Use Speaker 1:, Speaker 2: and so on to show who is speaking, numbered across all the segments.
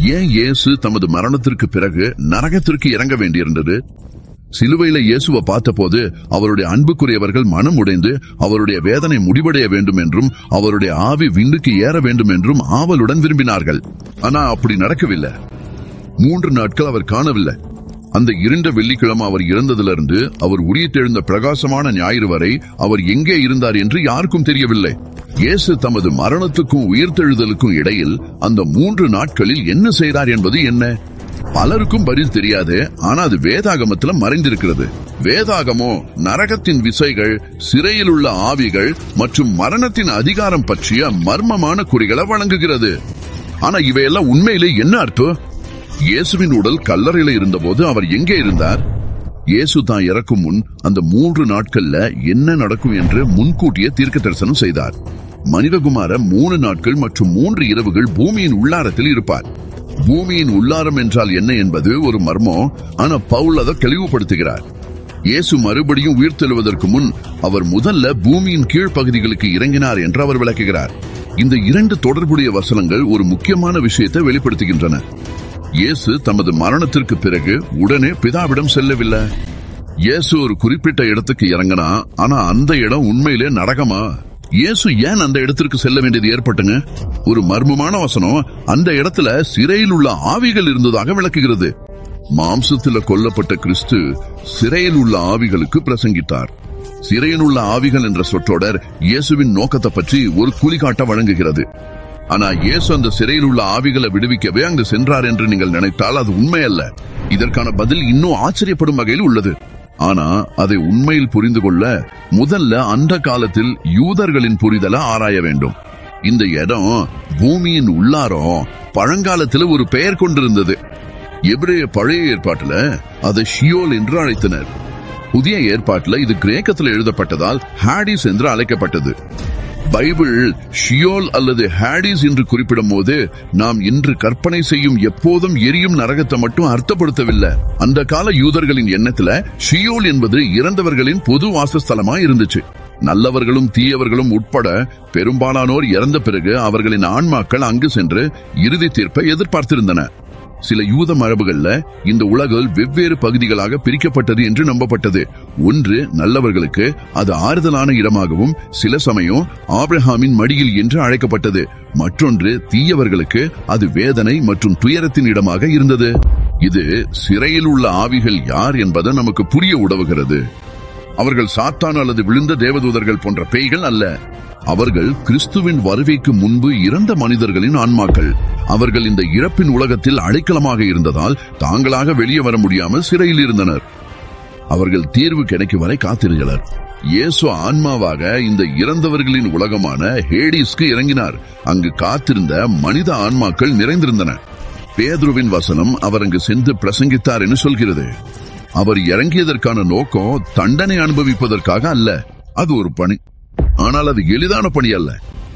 Speaker 1: ஏன் இயேசு தமது மரணத்திற்கு பிறகு நரகத்திற்கு இறங்க வேண்டியிருந்தது சிலுவையில இயேசுவை பார்த்தபோது அவருடைய அன்புக்குரியவர்கள் மனம் உடைந்து அவருடைய வேதனை முடிவடைய வேண்டும் என்றும் அவருடைய ஆவி விண்ணுக்கு ஏற வேண்டும் என்றும் ஆவலுடன் விரும்பினார்கள் ஆனா அப்படி நடக்கவில்லை மூன்று நாட்கள் அவர் காணவில்லை அந்த இருண்ட வெள்ளிக்கிழமை அவர் இறந்ததிலிருந்து அவர் உயிர்த்தெழுந்த பிரகாசமான ஞாயிறு வரை அவர் எங்கே இருந்தார் என்று யாருக்கும் தெரியவில்லை இயேசு தமது மரணத்துக்கும் உயிர்த்தெழுதலுக்கும் இடையில் அந்த மூன்று நாட்களில் என்ன செய்தார் என்பது என்ன பலருக்கும் பதில் தெரியாது ஆனா அது வேதாகமத்துல மறைந்திருக்கிறது வேதாகமோ நரகத்தின் விசைகள் சிறையில் உள்ள ஆவிகள் மற்றும் மரணத்தின் அதிகாரம் பற்றிய மர்மமான குறிகளை வழங்குகிறது ஆனா இவையெல்லாம் உண்மையிலே என்ன அர்த்தம் இயேசுவின் உடல் கல்லறையில இருந்தபோது அவர் எங்கே இருந்தார் இயேசு தான் இறக்கும் முன் அந்த மூன்று நாட்கள்ல என்ன நடக்கும் என்று முன்கூட்டியே தீர்க்க தரிசனம் செய்தார் மனிதகுமார மூணு நாட்கள் மற்றும் மூன்று இரவுகள் பூமியின் உள்ளாரத்தில் இருப்பார் பூமியின் உள்ளாரம் என்றால் என்ன என்பது ஒரு மர்மம் ஆனா பவுல் அதை தெளிவுபடுத்துகிறார் இயேசு மறுபடியும் உயிர்த்தெழுவதற்கு முன் அவர் முதல்ல பூமியின் கீழ்ப்பகுதிகளுக்கு இறங்கினார் என்று அவர் விளக்குகிறார் இந்த இரண்டு தொடர்புடைய வசனங்கள் ஒரு முக்கியமான விஷயத்தை வெளிப்படுத்துகின்றன இயேசு தமது மரணத்திற்கு பிறகு உடனே பிதாவிடம் செல்லவில்லை இயேசு ஒரு குறிப்பிட்ட இடத்துக்கு இறங்கினா ஆனா அந்த இடம் உண்மையிலே நரகமா இயேசு ஏன் அந்த இடத்திற்கு செல்ல வேண்டியது ஏற்பட்டுங்க ஒரு மர்மமான வசனம் அந்த இடத்துல சிறையில் உள்ள ஆவிகள் இருந்ததாக விளக்குகிறது மாம்சத்துல கொல்லப்பட்ட கிறிஸ்து சிறையில் உள்ள ஆவிகளுக்கு பிரசங்கித்தார் சிறையில் உள்ள ஆவிகள் என்ற சொற்றொடர் இயேசுவின் நோக்கத்தை பற்றி ஒரு குளிகாட்ட வழங்குகிறது ஆனா இயேசு அந்த சிறையில் உள்ள ஆவிகளை விடுவிக்கவே அங்கு சென்றார் என்று நீங்கள் நினைத்தால் அது உண்மை அல்ல இதற்கான பதில் இன்னும் ஆச்சரியப்படும் வகையில் உள்ளது ஆனா அதை உண்மையில் புரிந்து கொள்ள முதல்ல அந்த காலத்தில் யூதர்களின் புரிதலை ஆராய வேண்டும் இந்த இடம் பூமியின் உள்ளாரம் பழங்காலத்தில் ஒரு பெயர் கொண்டிருந்தது எபிரேய பழைய ஏற்பாட்டுல அதை ஷியோல் என்று அழைத்தனர் புதிய ஏற்பாட்டுல இது கிரேக்கத்தில் எழுதப்பட்டதால் ஹாடிஸ் என்று அழைக்கப்பட்டது பைபிள் ஷியோல் அல்லது ஹாடிஸ் என்று குறிப்பிடும் போது நாம் இன்று கற்பனை செய்யும் எப்போதும் எரியும் நரகத்தை மட்டும் அர்த்தப்படுத்தவில்லை அந்த கால யூதர்களின் எண்ணத்துல ஷியோல் என்பது இறந்தவர்களின் பொது வாசஸ்தலமா இருந்துச்சு நல்லவர்களும் தீயவர்களும் உட்பட பெரும்பாலானோர் இறந்த பிறகு அவர்களின் ஆன்மாக்கள் அங்கு சென்று இறுதி தீர்ப்பை எதிர்பார்த்திருந்தன சில யூத மரபுகள்ல இந்த உலகில் வெவ்வேறு பகுதிகளாக பிரிக்கப்பட்டது என்று நம்பப்பட்டது ஒன்று நல்லவர்களுக்கு அது ஆறுதலான இடமாகவும் சில சமயம் ஆப்ரஹாமின் மடியில் என்று அழைக்கப்பட்டது மற்றொன்று தீயவர்களுக்கு அது வேதனை மற்றும் துயரத்தின் இடமாக இருந்தது இது சிறையில் உள்ள ஆவிகள் யார் என்பதை நமக்கு புரிய உதவுகிறது அவர்கள் சாத்தான் அல்லது விழுந்த தேவதூதர்கள் போன்ற பேய்கள் அல்ல அவர்கள் கிறிஸ்துவின் வருகைக்கு முன்பு இறந்த மனிதர்களின் ஆன்மாக்கள் அவர்கள் இந்த இறப்பின் உலகத்தில் அடைக்கலமாக இருந்ததால் தாங்களாக வெளியே வர முடியாமல் சிறையில் இருந்தனர் அவர்கள் தீர்வு கிடைக்கும் வரை காத்திருந்தனர் இயேசு ஆன்மாவாக இந்த இறந்தவர்களின் உலகமான ஹேடிஸ்க்கு இறங்கினார் அங்கு காத்திருந்த மனித ஆன்மாக்கள் நிறைந்திருந்தன பேதுருவின் வசனம் அவர் அங்கு சென்று பிரசங்கித்தார் என்று சொல்கிறது அவர் இறங்கியதற்கான நோக்கம் தண்டனை அனுபவிப்பதற்காக அல்ல அது ஒரு பணி ஆனால் அது எளிதான பணி அல்ல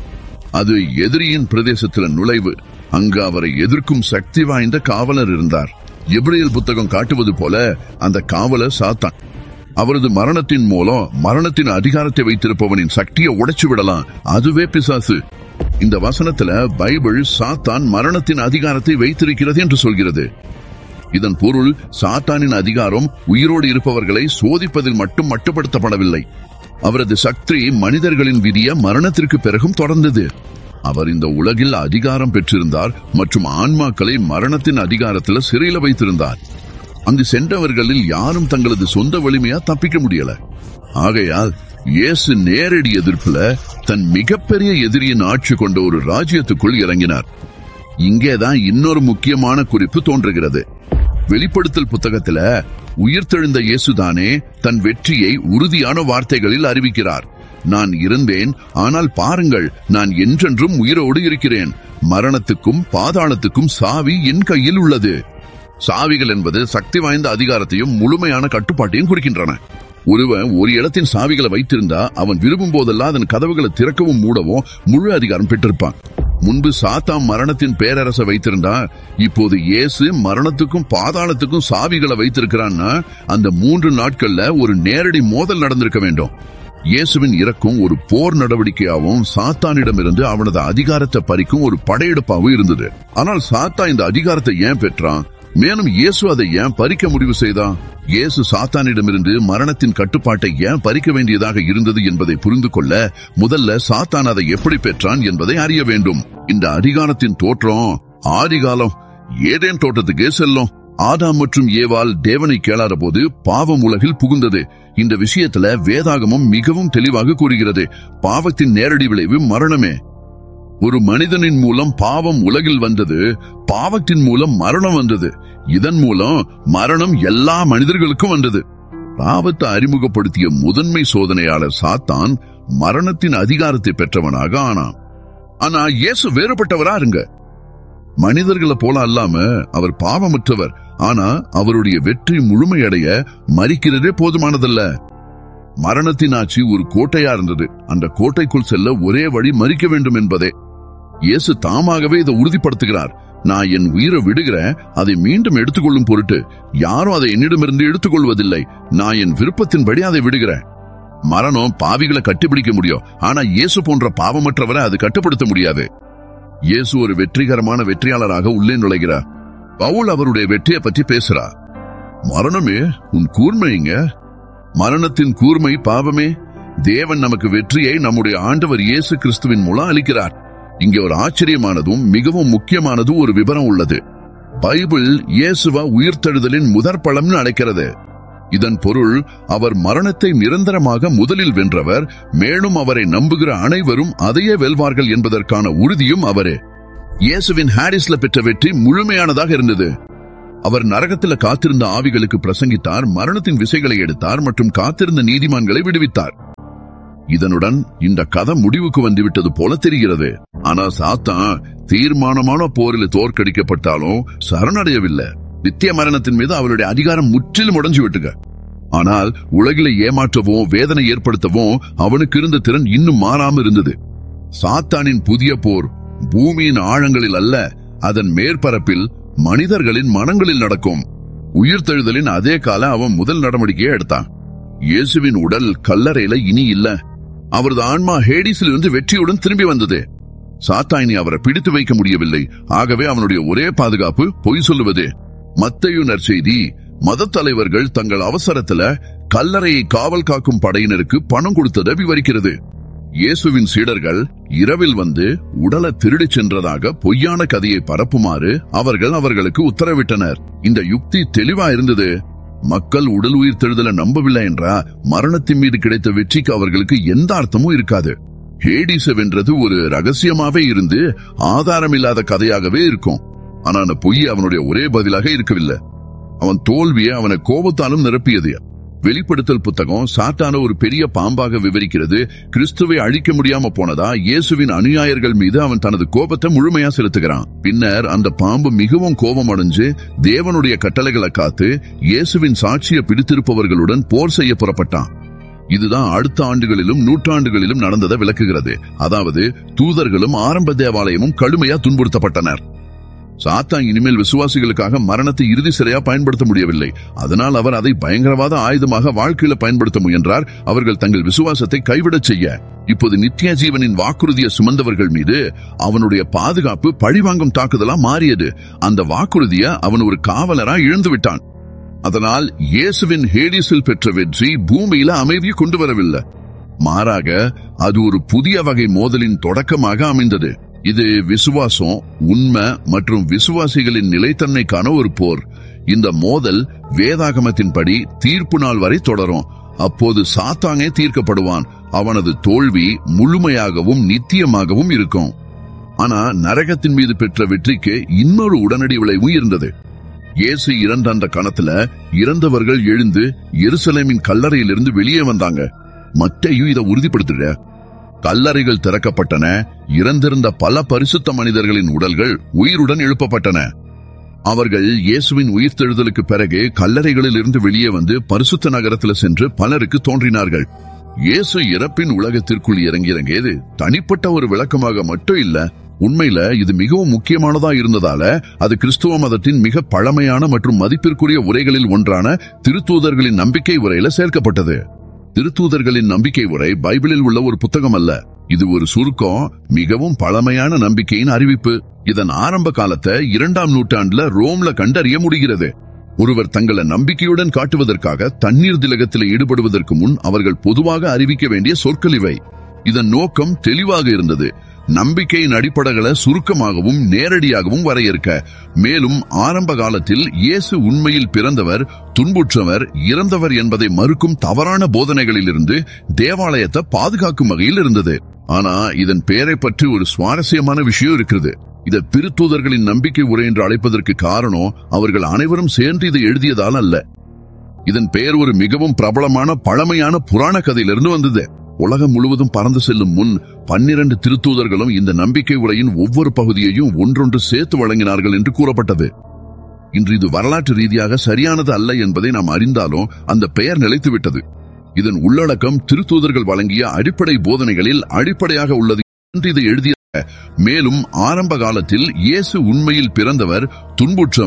Speaker 1: அது எதிரியின் பிரதேசத்தில் நுழைவு அங்கு அவரை எதிர்க்கும் சக்தி வாய்ந்த காவலர் இருந்தார் எப்ரியல் புத்தகம் காட்டுவது போல அந்த காவலர் சாத்தான் அவரது மரணத்தின் மூலம் மரணத்தின் அதிகாரத்தை வைத்திருப்பவனின் சக்தியை உடைச்சு விடலாம் அதுவே பிசாசு இந்த வசனத்துல பைபிள் சாத்தான் மரணத்தின் அதிகாரத்தை வைத்திருக்கிறது என்று சொல்கிறது இதன் பொருள் சாத்தானின் அதிகாரம் உயிரோடு இருப்பவர்களை சோதிப்பதில் மட்டும் மட்டுப்படுத்தப்படவில்லை அவரது சக்தி மனிதர்களின் விதிய மரணத்திற்கு பிறகும் தொடர்ந்தது அவர் இந்த உலகில் அதிகாரம் பெற்றிருந்தார் மற்றும் ஆன்மாக்களை மரணத்தின் அதிகாரத்தில் சிறையில வைத்திருந்தார் அங்கு சென்றவர்களில் யாரும் தங்களது சொந்த வலிமையா தப்பிக்க முடியல ஆகையால் இயேசு நேரடி எதிர்ப்புல தன் மிகப்பெரிய எதிரியின் ஆட்சி கொண்ட ஒரு ராஜ்யத்துக்குள் இறங்கினார் இங்கேதான் இன்னொரு முக்கியமான குறிப்பு தோன்றுகிறது வெளிப்படுத்தல் புத்தகத்துல உயிர்த்தெழுந்த இயேசுதானே தன் வெற்றியை உறுதியான வார்த்தைகளில் அறிவிக்கிறார் நான் இருந்தேன் ஆனால் பாருங்கள் நான் என்றென்றும் உயிரோடு இருக்கிறேன் மரணத்துக்கும் பாதாளத்துக்கும் சாவி என் கையில் உள்ளது சாவிகள் என்பது சக்தி வாய்ந்த அதிகாரத்தையும் முழுமையான கட்டுப்பாட்டையும் குறிக்கின்றன ஒருவன் ஒரு இடத்தின் சாவிகளை வைத்திருந்தா அவன் விரும்பும் போதெல்லாம் அதன் கதவுகளை திறக்கவும் மூடவும் முழு அதிகாரம் பெற்றிருப்பான் முன்பு சாத்தாம் மரணத்தின் பேரரசை வைத்திருந்தா இப்போது இயேசு மரணத்துக்கும் பாதாளத்துக்கும் சாவிகளை வைத்திருக்கிறான்னா அந்த மூன்று நாட்கள்ல ஒரு நேரடி மோதல் நடந்திருக்க வேண்டும் இயேசுவின் இறக்கும் ஒரு போர் நடவடிக்கையாகவும் சாத்தானிடமிருந்து அவனது அதிகாரத்தை பறிக்கும் ஒரு படையெடுப்பாகவும் இருந்தது ஆனால் சாத்தா இந்த அதிகாரத்தை ஏன் பெற்றான் மேலும் இயேசு அதை ஏன் பறிக்க முடிவு செய்தான் இயேசு சாத்தானிடமிருந்து மரணத்தின் கட்டுப்பாட்டை ஏன் பறிக்க வேண்டியதாக இருந்தது என்பதை புரிந்து கொள்ள முதல்ல சாத்தான் அதை எப்படி பெற்றான் என்பதை அறிய வேண்டும் இந்த அதிகாரத்தின் தோற்றம் ஆதிகாலம் ஏதேன் தோட்டத்துக்கே செல்லும் ஆதாம் மற்றும் ஏவால் தேவனை கேளாத போது பாவம் உலகில் புகுந்தது இந்த விஷயத்துல வேதாகமம் மிகவும் தெளிவாக கூறுகிறது பாவத்தின் நேரடி விளைவு மரணமே ஒரு மனிதனின் மூலம் பாவம் உலகில் வந்தது பாவத்தின் மூலம் மரணம் வந்தது இதன் மூலம் மரணம் எல்லா மனிதர்களுக்கும் வந்தது பாவத்தை அறிமுகப்படுத்திய முதன்மை சோதனையாளர் சாத்தான் மரணத்தின் அதிகாரத்தை பெற்றவனாக ஆனான் ஆனா இயேசு வேறுபட்டவரா இருங்க மனிதர்களை போல அல்லாம அவர் பாவமற்றவர் ஆனா அவருடைய வெற்றி முழுமையடைய மறிக்கிறதே போதுமானதல்ல மரணத்தின் ஆட்சி ஒரு கோட்டையா இருந்தது அந்த கோட்டைக்குள் செல்ல ஒரே வழி மறிக்க வேண்டும் என்பதே இயேசு தாமாகவே இதை உறுதிப்படுத்துகிறார் நான் என் உயிரை விடுகிறேன் அதை மீண்டும் எடுத்துக்கொள்ளும் பொருட்டு யாரும் அதை என்னிடமிருந்து எடுத்துக்கொள்வதில்லை நான் என் விருப்பத்தின்படி அதை விடுகிறேன் மரணம் பாவிகளை கட்டிப்பிடிக்க முடியும் ஆனா இயேசு போன்ற பாவமற்றவரை அது கட்டுப்படுத்த முடியாது இயேசு ஒரு வெற்றிகரமான வெற்றியாளராக உள்ளே நுழைகிறார் பவுல் அவருடைய வெற்றியை பற்றி பேசுறார் மரணமே உன் கூர்மைங்க மரணத்தின் கூர்மை பாவமே தேவன் நமக்கு வெற்றியை நம்முடைய ஆண்டவர் இயேசு கிறிஸ்துவின் மூலம் அளிக்கிறார் இங்கே ஒரு ஆச்சரியமானதும் மிகவும் முக்கியமானதும் ஒரு விவரம் உள்ளது பைபிள் இயேசுவ உயிர்த்தெழுதலின் முதற் பழம்னு அழைக்கிறது இதன் பொருள் அவர் மரணத்தை நிரந்தரமாக முதலில் வென்றவர் மேலும் அவரை நம்புகிற அனைவரும் அதையே வெல்வார்கள் என்பதற்கான உறுதியும் அவரே இயேசுவின் ஹாரிஸ்ல பெற்ற வெற்றி முழுமையானதாக இருந்தது அவர் நரகத்துல காத்திருந்த ஆவிகளுக்கு பிரசங்கித்தார் மரணத்தின் விசைகளை எடுத்தார் மற்றும் காத்திருந்த நீதிமான்களை விடுவித்தார் இதனுடன் இந்த கதை முடிவுக்கு வந்துவிட்டது போல தெரிகிறது ஆனா சாத்தான் தீர்மானமான போரில் தோற்கடிக்கப்பட்டாலும் சரணடையவில்லை நித்திய மரணத்தின் மீது அவருடைய அதிகாரம் முற்றிலும் உடைஞ்சு விட்டுக ஆனால் உலகில ஏமாற்றவும் வேதனை ஏற்படுத்தவும் அவனுக்கு இருந்த திறன் இன்னும் மாறாம இருந்தது சாத்தானின் புதிய போர் பூமியின் ஆழங்களில் அல்ல அதன் மேற்பரப்பில் மனிதர்களின் மனங்களில் நடக்கும் உயிர்த்தெழுதலின் அதே கால அவன் முதல் நடவடிக்கையை எடுத்தான் இயேசுவின் உடல் கல்லறையில இனி இல்ல அவரது ஆன்மா ஹேடிஸில் இருந்து வெற்றியுடன் திரும்பி வந்தது சாத்தாயினி அவரை பிடித்து வைக்க முடியவில்லை ஆகவே அவனுடைய ஒரே பாதுகாப்பு பொய் சொல்லுவது மத்தையு நற்செய்தி மத தலைவர்கள் தங்கள் அவசரத்துல கல்லறையை காவல் காக்கும் படையினருக்கு பணம் கொடுத்ததை விவரிக்கிறது இயேசுவின் சீடர்கள் இரவில் வந்து உடலை திருடிச் சென்றதாக பொய்யான கதையை பரப்புமாறு அவர்கள் அவர்களுக்கு உத்தரவிட்டனர் இந்த யுக்தி தெளிவா இருந்தது மக்கள் உடல் உயிர் தெழுதலை நம்பவில்லை என்றா மரணத்தின் மீது கிடைத்த வெற்றிக்கு அவர்களுக்கு எந்த அர்த்தமும் இருக்காது ஹேடிஸ வென்றது ஒரு ரகசியமாவே இருந்து ஆதாரம் இல்லாத கதையாகவே இருக்கும் ஆனா அந்த பொய் அவனுடைய ஒரே பதிலாக இருக்கவில்லை அவன் தோல்வியை அவனை கோபத்தாலும் நிரப்பியது வெளிப்படுத்தல் புத்தகம் சாத்தான ஒரு பெரிய பாம்பாக விவரிக்கிறது கிறிஸ்துவை அழிக்க முடியாம போனதா இயேசுவின் அனுயாயர்கள் மீது அவன் தனது கோபத்தை முழுமையா செலுத்துகிறான் பின்னர் அந்த பாம்பு மிகவும் கோபம் அடைஞ்சு தேவனுடைய கட்டளைகளை காத்து இயேசுவின் சாட்சியை பிடித்திருப்பவர்களுடன் போர் செய்ய புறப்பட்டான் இதுதான் அடுத்த ஆண்டுகளிலும் நூற்றாண்டுகளிலும் நடந்ததை விளக்குகிறது அதாவது தூதர்களும் ஆரம்ப தேவாலயமும் கடுமையா துன்புறுத்தப்பட்டனர் சாத்தான் இனிமேல் விசுவாசிகளுக்காக மரணத்தை இறுதி சிறையா பயன்படுத்த முடியவில்லை அதனால் அவர் அதை பயங்கரவாத ஆயுதமாக வாழ்க்கையில பயன்படுத்த முயன்றார் அவர்கள் தங்கள் விசுவாசத்தை கைவிடச் செய்ய இப்போது நித்திய ஜீவனின் வாக்குறுதியை சுமந்தவர்கள் மீது அவனுடைய பாதுகாப்பு பழிவாங்கும் தாக்குதலா மாறியது அந்த வாக்குறுதியை அவன் ஒரு காவலரா இழந்து விட்டான் அதனால் இயேசுவின் ஹேடிஸில் பெற்ற வெற்றி பூமியில அமைதியை கொண்டு வரவில்லை மாறாக அது ஒரு புதிய வகை மோதலின் தொடக்கமாக அமைந்தது இது விசுவாசம் உண்மை மற்றும் விசுவாசிகளின் நிலைத்தன்மைக்கான ஒரு போர் இந்த மோதல் வேதாகமத்தின்படி தீர்ப்பு நாள் வரை தொடரும் அப்போது சாத்தாங்கே தீர்க்கப்படுவான் அவனது தோல்வி முழுமையாகவும் நித்தியமாகவும் இருக்கும் ஆனா நரகத்தின் மீது பெற்ற வெற்றிக்கு இன்னொரு உடனடி விளைவும் இருந்தது இயேசு இறந்த அந்த கணத்துல இறந்தவர்கள் எழுந்து எருசலேமின் கல்லறையிலிருந்து வெளியே வந்தாங்க மத்தையும் இதை உறுதிப்படுத்துற கல்லறைகள் திறக்கப்பட்டன இறந்திருந்த பல பரிசுத்த மனிதர்களின் உடல்கள் உயிருடன் எழுப்பப்பட்டன அவர்கள் இயேசுவின் உயிர்த்தெழுதலுக்கு பிறகு கல்லறைகளில் இருந்து வெளியே வந்து பரிசுத்த நகரத்தில் சென்று பலருக்கு தோன்றினார்கள் இயேசு இறப்பின் உலகத்திற்குள் இறங்கியது தனிப்பட்ட ஒரு விளக்கமாக மட்டும் இல்ல உண்மையில இது மிகவும் முக்கியமானதா இருந்ததால அது கிறிஸ்துவ மதத்தின் மிக பழமையான மற்றும் மதிப்பிற்குரிய உரைகளில் ஒன்றான திருத்தூதர்களின் நம்பிக்கை உரையில சேர்க்கப்பட்டது திருத்தூதர்களின் நம்பிக்கை உரை பைபிளில் உள்ள ஒரு புத்தகம் அல்ல இது ஒரு சுருக்கம் மிகவும் பழமையான நம்பிக்கையின் அறிவிப்பு இதன் ஆரம்ப காலத்தை இரண்டாம் நூற்றாண்டுல ரோம்ல கண்டறிய முடிகிறது ஒருவர் தங்களை நம்பிக்கையுடன் காட்டுவதற்காக தண்ணீர் திலகத்தில் ஈடுபடுவதற்கு முன் அவர்கள் பொதுவாக அறிவிக்க வேண்டிய சொற்கள் இவை இதன் நோக்கம் தெளிவாக இருந்தது நம்பிக்கையின் அடிப்படைகளை சுருக்கமாகவும் நேரடியாகவும் வரையறுக்க மேலும் ஆரம்ப காலத்தில் இயேசு உண்மையில் பிறந்தவர் துன்புற்றவர் இறந்தவர் என்பதை மறுக்கும் தவறான போதனைகளிலிருந்து தேவாலயத்தை பாதுகாக்கும் வகையில் இருந்தது ஆனா இதன் பெயரை பற்றி ஒரு சுவாரஸ்யமான விஷயம் இருக்கிறது இதை திருத்தூதர்களின் நம்பிக்கை உரை என்று அழைப்பதற்கு காரணம் அவர்கள் அனைவரும் சேர்ந்து இதை எழுதியதால் அல்ல இதன் பெயர் ஒரு மிகவும் பிரபலமான பழமையான புராண கதையிலிருந்து வந்தது உலகம் முழுவதும் பறந்து செல்லும் முன் பன்னிரண்டு திருத்தூதர்களும் இந்த நம்பிக்கை உரையின் ஒவ்வொரு பகுதியையும் ஒன்றொன்று சேர்த்து வழங்கினார்கள் என்று கூறப்பட்டது இன்று இது வரலாற்று ரீதியாக சரியானது அல்ல என்பதை நாம் அறிந்தாலும் அந்த பெயர் நிலைத்துவிட்டது இதன் உள்ளடக்கம் திருத்தூதர்கள் வழங்கிய அடிப்படை போதனைகளில் அடிப்படையாக உள்ளது என்று இதை எழுதிய மேலும் ஆரம்ப காலத்தில் இயேசு உண்மையில் பிறந்தவர் துன்புற்றவர்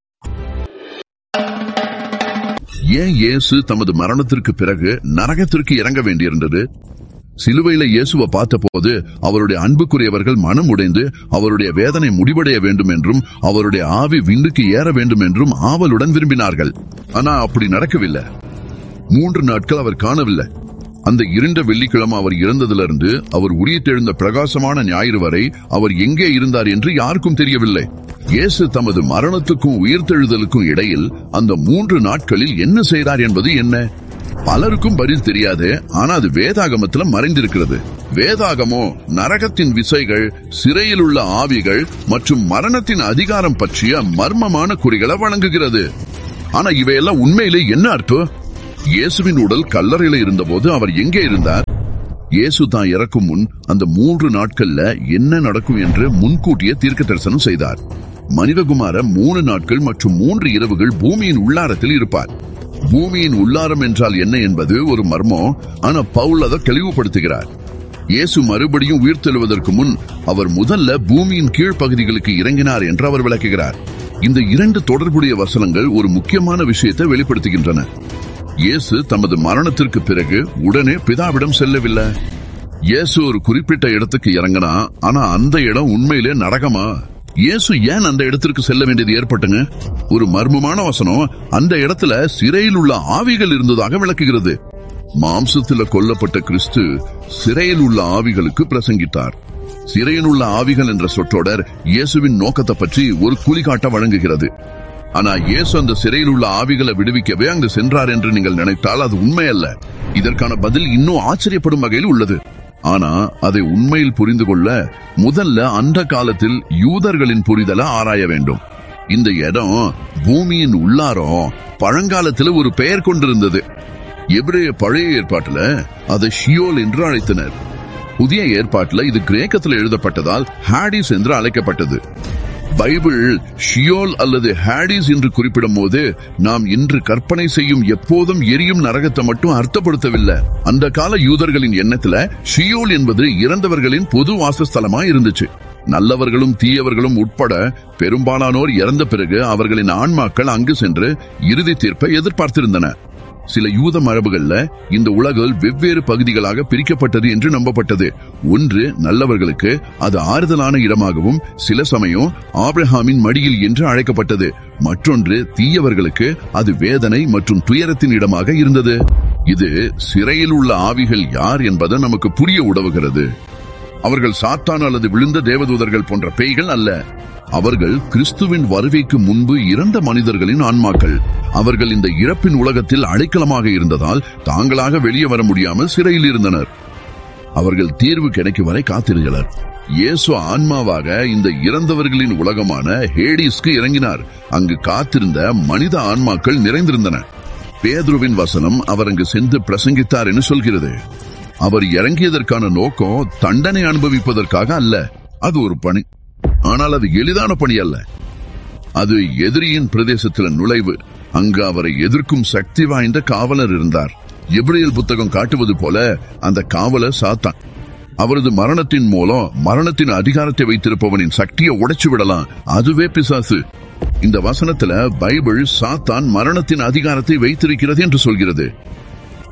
Speaker 1: ஏன் இயேசு தமது மரணத்திற்கு பிறகு நரகத்திற்கு இறங்க வேண்டியிருந்தது சிலுவையில இயேசுவை பார்த்தபோது அவருடைய அன்புக்குரியவர்கள் மனம் உடைந்து அவருடைய வேதனை முடிவடைய வேண்டும் என்றும் அவருடைய ஆவி விண்ணுக்கு ஏற வேண்டும் என்றும் ஆவலுடன் விரும்பினார்கள் ஆனா அப்படி நடக்கவில்லை மூன்று நாட்கள் அவர் காணவில்லை அந்த இருண்ட வெள்ளிக்கிழமை அவர் இறந்ததிலிருந்து அவர் உயிர்த்தெழுந்த பிரகாசமான ஞாயிறு வரை அவர் எங்கே இருந்தார் என்று யாருக்கும் தெரியவில்லை இயேசு தமது மரணத்துக்கும் உயிர்த்தெழுதலுக்கும் இடையில் அந்த மூன்று நாட்களில் என்ன செய்தார் என்பது என்ன பலருக்கும் பதில் தெரியாது ஆனா அது வேதாகமத்துல மறைந்திருக்கிறது வேதாகமோ நரகத்தின் விசைகள் சிறையில் உள்ள ஆவிகள் மற்றும் மரணத்தின் அதிகாரம் பற்றிய மர்மமான குறிகளை வழங்குகிறது ஆனா இவையெல்லாம் உண்மையிலே என்ன அர்த்தம் இயேசுவின் உடல் கல்லறையில இருந்தபோது அவர் எங்கே இருந்தார் இயேசு தான் இறக்கும் முன் அந்த மூன்று நாட்கள்ல என்ன நடக்கும் என்று முன்கூட்டியே தீர்க்க தரிசனம் செய்தார் மனிதகுமார மூணு நாட்கள் மற்றும் மூன்று இரவுகள் பூமியின் உள்ளாரத்தில் இருப்பார் பூமியின் உள்ளாரம் என்றால் என்ன என்பது ஒரு மர்மம் ஆனா பவுல் அதை தெளிவுபடுத்துகிறார் இயேசு மறுபடியும் உயிர்த்தெழுவதற்கு முன் அவர் முதல்ல பூமியின் கீழ்ப்பகுதிகளுக்கு இறங்கினார் என்று அவர் விளக்குகிறார் இந்த இரண்டு தொடர்புடைய வசனங்கள் ஒரு முக்கியமான விஷயத்தை வெளிப்படுத்துகின்றன இயேசு தமது மரணத்திற்கு பிறகு உடனே பிதாவிடம் செல்லவில்லை இயேசு ஒரு குறிப்பிட்ட இடத்துக்கு இறங்கினா ஆனா அந்த இடம் உண்மையிலே நரகமா இயேசு ஏன் அந்த இடத்திற்கு செல்ல வேண்டியது ஏற்பட்டுங்க ஒரு மர்மமான வசனம் அந்த இடத்துல சிறையில் உள்ள ஆவிகள் இருந்ததாக விளக்குகிறது மாம்சத்தில் கொல்லப்பட்ட கிறிஸ்து சிறையில் உள்ள ஆவிகளுக்கு பிரசங்கித்தார் சிறையில் உள்ள ஆவிகள் என்ற சொற்றொடர் இயேசுவின் நோக்கத்தை பற்றி ஒரு குளிகாட்ட வழங்குகிறது ஆனா இயேசு அந்த சிறையில் உள்ள ஆவிகளை விடுவிக்கவே அங்கு சென்றார் என்று நீங்கள் நினைத்தால் அது உண்மை அல்ல இதற்கான பதில் இன்னும் ஆச்சரியப்படும் வகையில் உள்ளது ஆனா அதை உண்மையில் புரிந்து கொள்ள முதல்ல அந்த காலத்தில் யூதர்களின் புரிதலை ஆராய வேண்டும் இந்த இடம் பூமியின் உள்ளாரம் பழங்காலத்தில் ஒரு பெயர் கொண்டிருந்தது எபிரேய பழைய ஏற்பாட்டுல அதை ஷியோல் என்று அழைத்தனர் புதிய ஏற்பாட்டுல இது கிரேக்கத்தில் எழுதப்பட்டதால் ஹாடிஸ் என்று அழைக்கப்பட்டது பைபிள் ஷியோல் அல்லது ஹாடிஸ் என்று குறிப்பிடும் போது நாம் இன்று கற்பனை செய்யும் எப்போதும் எரியும் நரகத்தை மட்டும் அர்த்தப்படுத்தவில்லை அந்த கால யூதர்களின் எண்ணத்துல ஷியோல் என்பது இறந்தவர்களின் பொது வாசஸ்தலமா இருந்துச்சு நல்லவர்களும் தீயவர்களும் உட்பட பெரும்பாலானோர் இறந்த பிறகு அவர்களின் ஆன்மாக்கள் அங்கு சென்று இறுதி தீர்ப்பை எதிர்பார்த்திருந்தன சில யூத மரபுகள்ல இந்த உலகில் வெவ்வேறு பகுதிகளாக பிரிக்கப்பட்டது என்று நம்பப்பட்டது ஒன்று நல்லவர்களுக்கு அது ஆறுதலான இடமாகவும் சில சமயம் ஆப்ரஹாமின் மடியில் என்று அழைக்கப்பட்டது மற்றொன்று தீயவர்களுக்கு அது வேதனை மற்றும் துயரத்தின் இடமாக இருந்தது இது சிறையில் உள்ள ஆவிகள் யார் என்பதை நமக்கு புரிய உதவுகிறது அவர்கள் சாத்தான் அல்லது விழுந்த தேவதூதர்கள் போன்ற பேய்கள் அல்ல அவர்கள் கிறிஸ்துவின் வருகைக்கு முன்பு இறந்த மனிதர்களின் ஆன்மாக்கள் அவர்கள் இந்த இறப்பின் உலகத்தில் அடைக்கலமாக இருந்ததால் தாங்களாக வெளியே வர முடியாமல் சிறையில் இருந்தனர் அவர்கள் தீர்வு கிடைக்கும் வரை காத்திருந்தனர் இயேசு ஆன்மாவாக இந்த இறந்தவர்களின் உலகமான ஹேடிஸ்க்கு இறங்கினார் அங்கு காத்திருந்த மனித ஆன்மாக்கள் நிறைந்திருந்தன பேதுருவின் வசனம் அவர் அங்கு சென்று பிரசங்கித்தார் என்று சொல்கிறது அவர் இறங்கியதற்கான நோக்கம் தண்டனை அனுபவிப்பதற்காக அல்ல அது ஒரு பணி ஆனால் அது எளிதான பணி அல்ல அது எதிரியின் பிரதேசத்தில் நுழைவு அங்கு அவரை எதிர்க்கும் சக்தி வாய்ந்த காவலர் இருந்தார் எபிரேல் புத்தகம் காட்டுவது போல அந்த காவலர் சாத்தான் அவரது மரணத்தின் மூலம் மரணத்தின் அதிகாரத்தை வைத்திருப்பவனின் சக்தியை உடைச்சு விடலாம் அதுவே பிசாசு இந்த வசனத்துல பைபிள் சாத்தான் மரணத்தின் அதிகாரத்தை வைத்திருக்கிறது என்று சொல்கிறது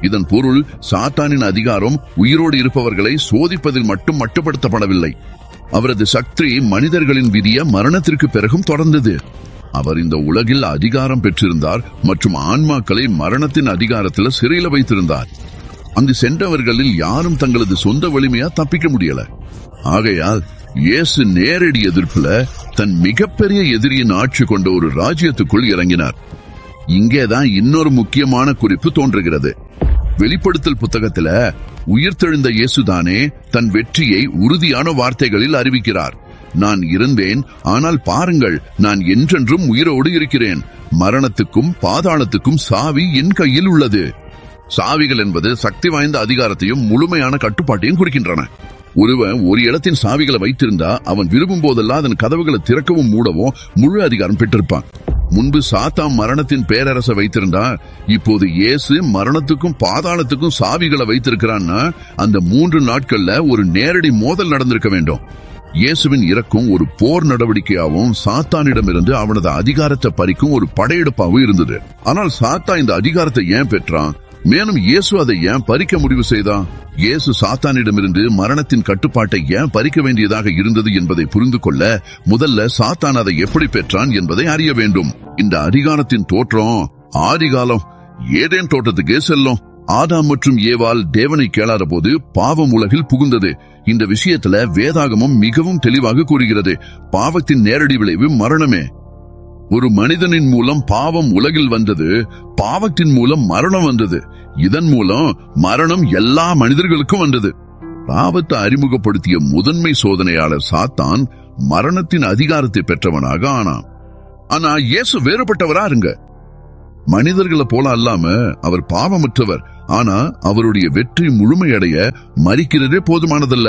Speaker 1: இதன் பொருள் சாத்தானின் அதிகாரம் உயிரோடு இருப்பவர்களை சோதிப்பதில் மட்டும் மட்டுப்படுத்தப்படவில்லை அவரது சக்தி மனிதர்களின் விதிய மரணத்திற்கு பிறகும் தொடர்ந்தது அவர் இந்த உலகில் அதிகாரம் பெற்றிருந்தார் மற்றும் ஆன்மாக்களை மரணத்தின் அதிகாரத்தில் சிறையில வைத்திருந்தார் அங்கு சென்றவர்களில் யாரும் தங்களது சொந்த வலிமையா தப்பிக்க முடியல ஆகையால் இயேசு நேரடி எதிர்ப்புல தன் மிகப்பெரிய எதிரியின் ஆட்சி கொண்ட ஒரு ராஜ்யத்துக்குள் இறங்கினார் இங்கேதான் இன்னொரு முக்கியமான குறிப்பு தோன்றுகிறது வெளிப்படுத்தல் புத்தகத்துல உயிர்த்தெழுந்த இயேசுதானே தன் வெற்றியை உறுதியான வார்த்தைகளில் அறிவிக்கிறார் நான் இருந்தேன் ஆனால் பாருங்கள் நான் என்றென்றும் உயிரோடு இருக்கிறேன் மரணத்துக்கும் பாதாளத்துக்கும் சாவி என் கையில் உள்ளது சாவிகள் என்பது சக்தி வாய்ந்த அதிகாரத்தையும் முழுமையான கட்டுப்பாட்டையும் குறிக்கின்றன ஒருவன் ஒரு இடத்தின் சாவிகளை வைத்திருந்தா அவன் விரும்பும் போதெல்லாம் அதன் கதவுகளை திறக்கவும் மூடவும் முழு அதிகாரம் பெற்றிருப்பான் முன்பு சாத்தாம் மரணத்தின் பேரரசை வைத்திருந்தா இப்போது இயேசு மரணத்துக்கும் பாதாளத்துக்கும் சாவிகளை வைத்திருக்கிறான்னா அந்த மூன்று நாட்கள்ல ஒரு நேரடி மோதல் நடந்திருக்க வேண்டும் இயேசுவின் இறக்கும் ஒரு போர் நடவடிக்கையாகவும் சாத்தானிடமிருந்து அவனது அதிகாரத்தை பறிக்கும் ஒரு படையெடுப்பாகவும் இருந்தது ஆனால் சாத்தா இந்த அதிகாரத்தை ஏன் பெற்றான் மேலும் இயேசு அதை ஏன் பறிக்க முடிவு செய்தான் இயேசு சாத்தானிடமிருந்து மரணத்தின் கட்டுப்பாட்டை ஏன் பறிக்க வேண்டியதாக இருந்தது என்பதை புரிந்து கொள்ள முதல்ல சாத்தான் அதை எப்படி பெற்றான் என்பதை அறிய வேண்டும் இந்த அதிகாரத்தின் தோற்றம் ஆதிகாலம் ஏதேன் தோட்டத்துக்கே செல்லும் ஆதாம் மற்றும் ஏவால் தேவனை கேளாத போது பாவம் உலகில் புகுந்தது இந்த விஷயத்துல வேதாகமம் மிகவும் தெளிவாக கூறுகிறது பாவத்தின் நேரடி விளைவு மரணமே ஒரு மனிதனின் மூலம் பாவம் உலகில் வந்தது பாவத்தின் மூலம் மரணம் வந்தது இதன் மூலம் மரணம் எல்லா மனிதர்களுக்கும் வந்தது பாவத்தை அறிமுகப்படுத்திய முதன்மை சோதனையாளர் சாத்தான் மரணத்தின் அதிகாரத்தை பெற்றவனாக ஆனான் ஆனா இயேசு வேறுபட்டவரா இருங்க மனிதர்களை போல அல்லாம அவர் பாவமற்றவர் ஆனா அவருடைய வெற்றி முழுமையடைய மறிக்கிறதே போதுமானதல்ல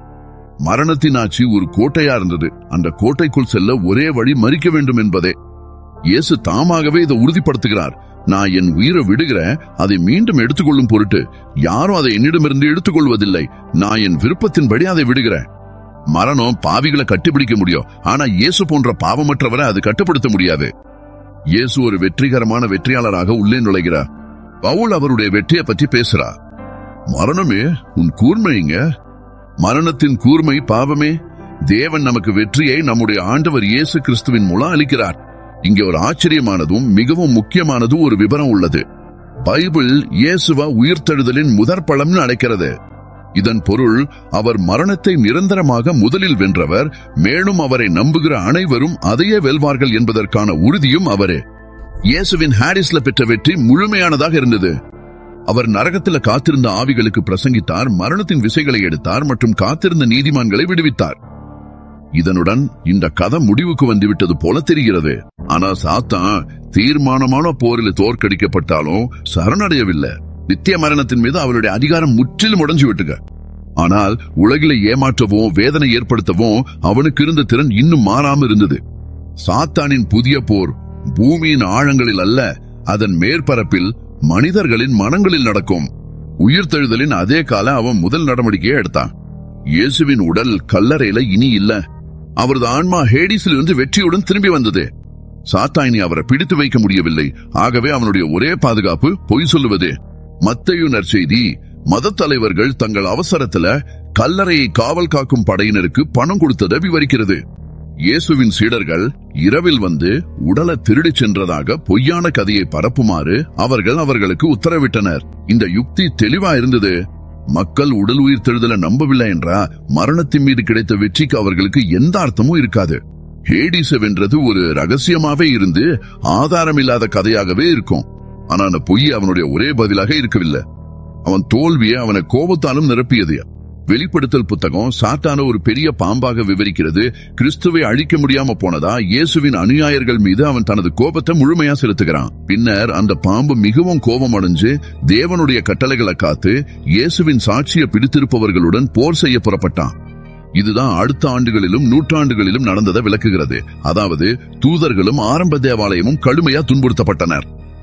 Speaker 1: மரணத்தின் ஆட்சி ஒரு கோட்டையா இருந்தது அந்த கோட்டைக்குள் செல்ல ஒரே வழி மறிக்க வேண்டும் என்பதே இயேசு தாமாகவே இதை உறுதிப்படுத்துகிறார் நான் என் உயிரை விடுகிறேன் அதை மீண்டும் எடுத்துக்கொள்ளும் பொருட்டு யாரும் அதை என்னிடமிருந்து எடுத்துக்கொள்வதில்லை நான் என் விருப்பத்தின்படி அதை விடுகிறேன் மரணம் பாவிகளை கட்டிப்பிடிக்க முடியும் ஆனா இயேசு போன்ற பாவமற்றவரை அது கட்டுப்படுத்த முடியாது இயேசு ஒரு வெற்றிகரமான வெற்றியாளராக உள்ளே நுழைகிறார் பவுல் அவருடைய வெற்றியை பற்றி பேசுறார் மரணமே உன் கூர்மைங்க மரணத்தின் கூர்மை பாவமே தேவன் நமக்கு வெற்றியை நம்முடைய ஆண்டவர் இயேசு கிறிஸ்துவின் மூலம் அளிக்கிறார் இங்கே ஒரு ஆச்சரியமானதும் மிகவும் முக்கியமானதும் ஒரு விவரம் உள்ளது பைபிள் இயேசுவ உயிர்த்தெழுதலின் முதற் பழம்னு அழைக்கிறது இதன் பொருள் அவர் மரணத்தை நிரந்தரமாக முதலில் வென்றவர் மேலும் அவரை நம்புகிற அனைவரும் அதையே வெல்வார்கள் என்பதற்கான உறுதியும் அவரே இயேசுவின் ஹாரிஸ்ல பெற்ற வெற்றி முழுமையானதாக இருந்தது அவர் நரகத்துல காத்திருந்த ஆவிகளுக்கு பிரசங்கித்தார் மரணத்தின் விசைகளை எடுத்தார் மற்றும் காத்திருந்த நீதிமான்களை விடுவித்தார் இதனுடன் இந்த கதை முடிவுக்கு வந்துவிட்டது போல தெரிகிறது ஆனா சாத்தான் தீர்மானமான போரில் தோற்கடிக்கப்பட்டாலும் சரணடையவில்லை நித்திய மரணத்தின் மீது அவருடைய அதிகாரம் முற்றிலும் உடைஞ்சு விட்டுக ஆனால் உலகில ஏமாற்றவும் வேதனை ஏற்படுத்தவும் அவனுக்கு இருந்த திறன் இன்னும் மாறாம இருந்தது சாத்தானின் புதிய போர் பூமியின் ஆழங்களில் அல்ல அதன் மேற்பரப்பில் மனிதர்களின் மனங்களில் நடக்கும் உயிர்த்தெழுதலின் அதே கால அவன் முதல் நடவடிக்கையை எடுத்தான் இயேசுவின் உடல் கல்லறையில இனி இல்ல அவரது ஆன்மா ஹேடிஸில் இருந்து வெற்றியுடன் திரும்பி வந்தது சாத்தாயினி அவரை பிடித்து வைக்க முடியவில்லை ஆகவே அவனுடைய ஒரே பாதுகாப்பு பொய் சொல்லுவது மத்தையு நற்செய்தி மத தலைவர்கள் தங்கள் அவசரத்துல கல்லறையை காவல் காக்கும் படையினருக்கு பணம் கொடுத்ததை விவரிக்கிறது இயேசுவின் சீடர்கள் இரவில் வந்து உடலை திருடிச் சென்றதாக பொய்யான கதையை பரப்புமாறு அவர்கள் அவர்களுக்கு உத்தரவிட்டனர் இந்த யுக்தி தெளிவா இருந்தது மக்கள் உடல் உயிர் தெழுதலை நம்பவில்லை என்றா மரணத்தின் மீது கிடைத்த வெற்றிக்கு அவர்களுக்கு எந்த அர்த்தமும் இருக்காது ஹேடிஸ வென்றது ஒரு ரகசியமாவே இருந்து ஆதாரம் இல்லாத கதையாகவே இருக்கும் ஆனா அந்த பொய் அவனுடைய ஒரே பதிலாக இருக்கவில்லை அவன் தோல்வியை அவனை கோபத்தாலும் நிரப்பியது வெளிப்படுத்தல் புத்தகம் சாத்தான ஒரு பெரிய பாம்பாக விவரிக்கிறது கிறிஸ்துவை அழிக்க முடியாம போனதா இயேசுவின் அனுயாயர்கள் மீது அவன் தனது கோபத்தை முழுமையா செலுத்துகிறான் பின்னர் அந்த பாம்பு மிகவும் கோபம் அடைஞ்சு தேவனுடைய கட்டளைகளை காத்து இயேசுவின் சாட்சியை பிடித்திருப்பவர்களுடன் போர் செய்ய புறப்பட்டான் இதுதான் அடுத்த ஆண்டுகளிலும் நூற்றாண்டுகளிலும் நடந்ததை விளக்குகிறது அதாவது தூதர்களும் ஆரம்ப தேவாலயமும் கடுமையா துன்புறுத்தப்பட்டனர்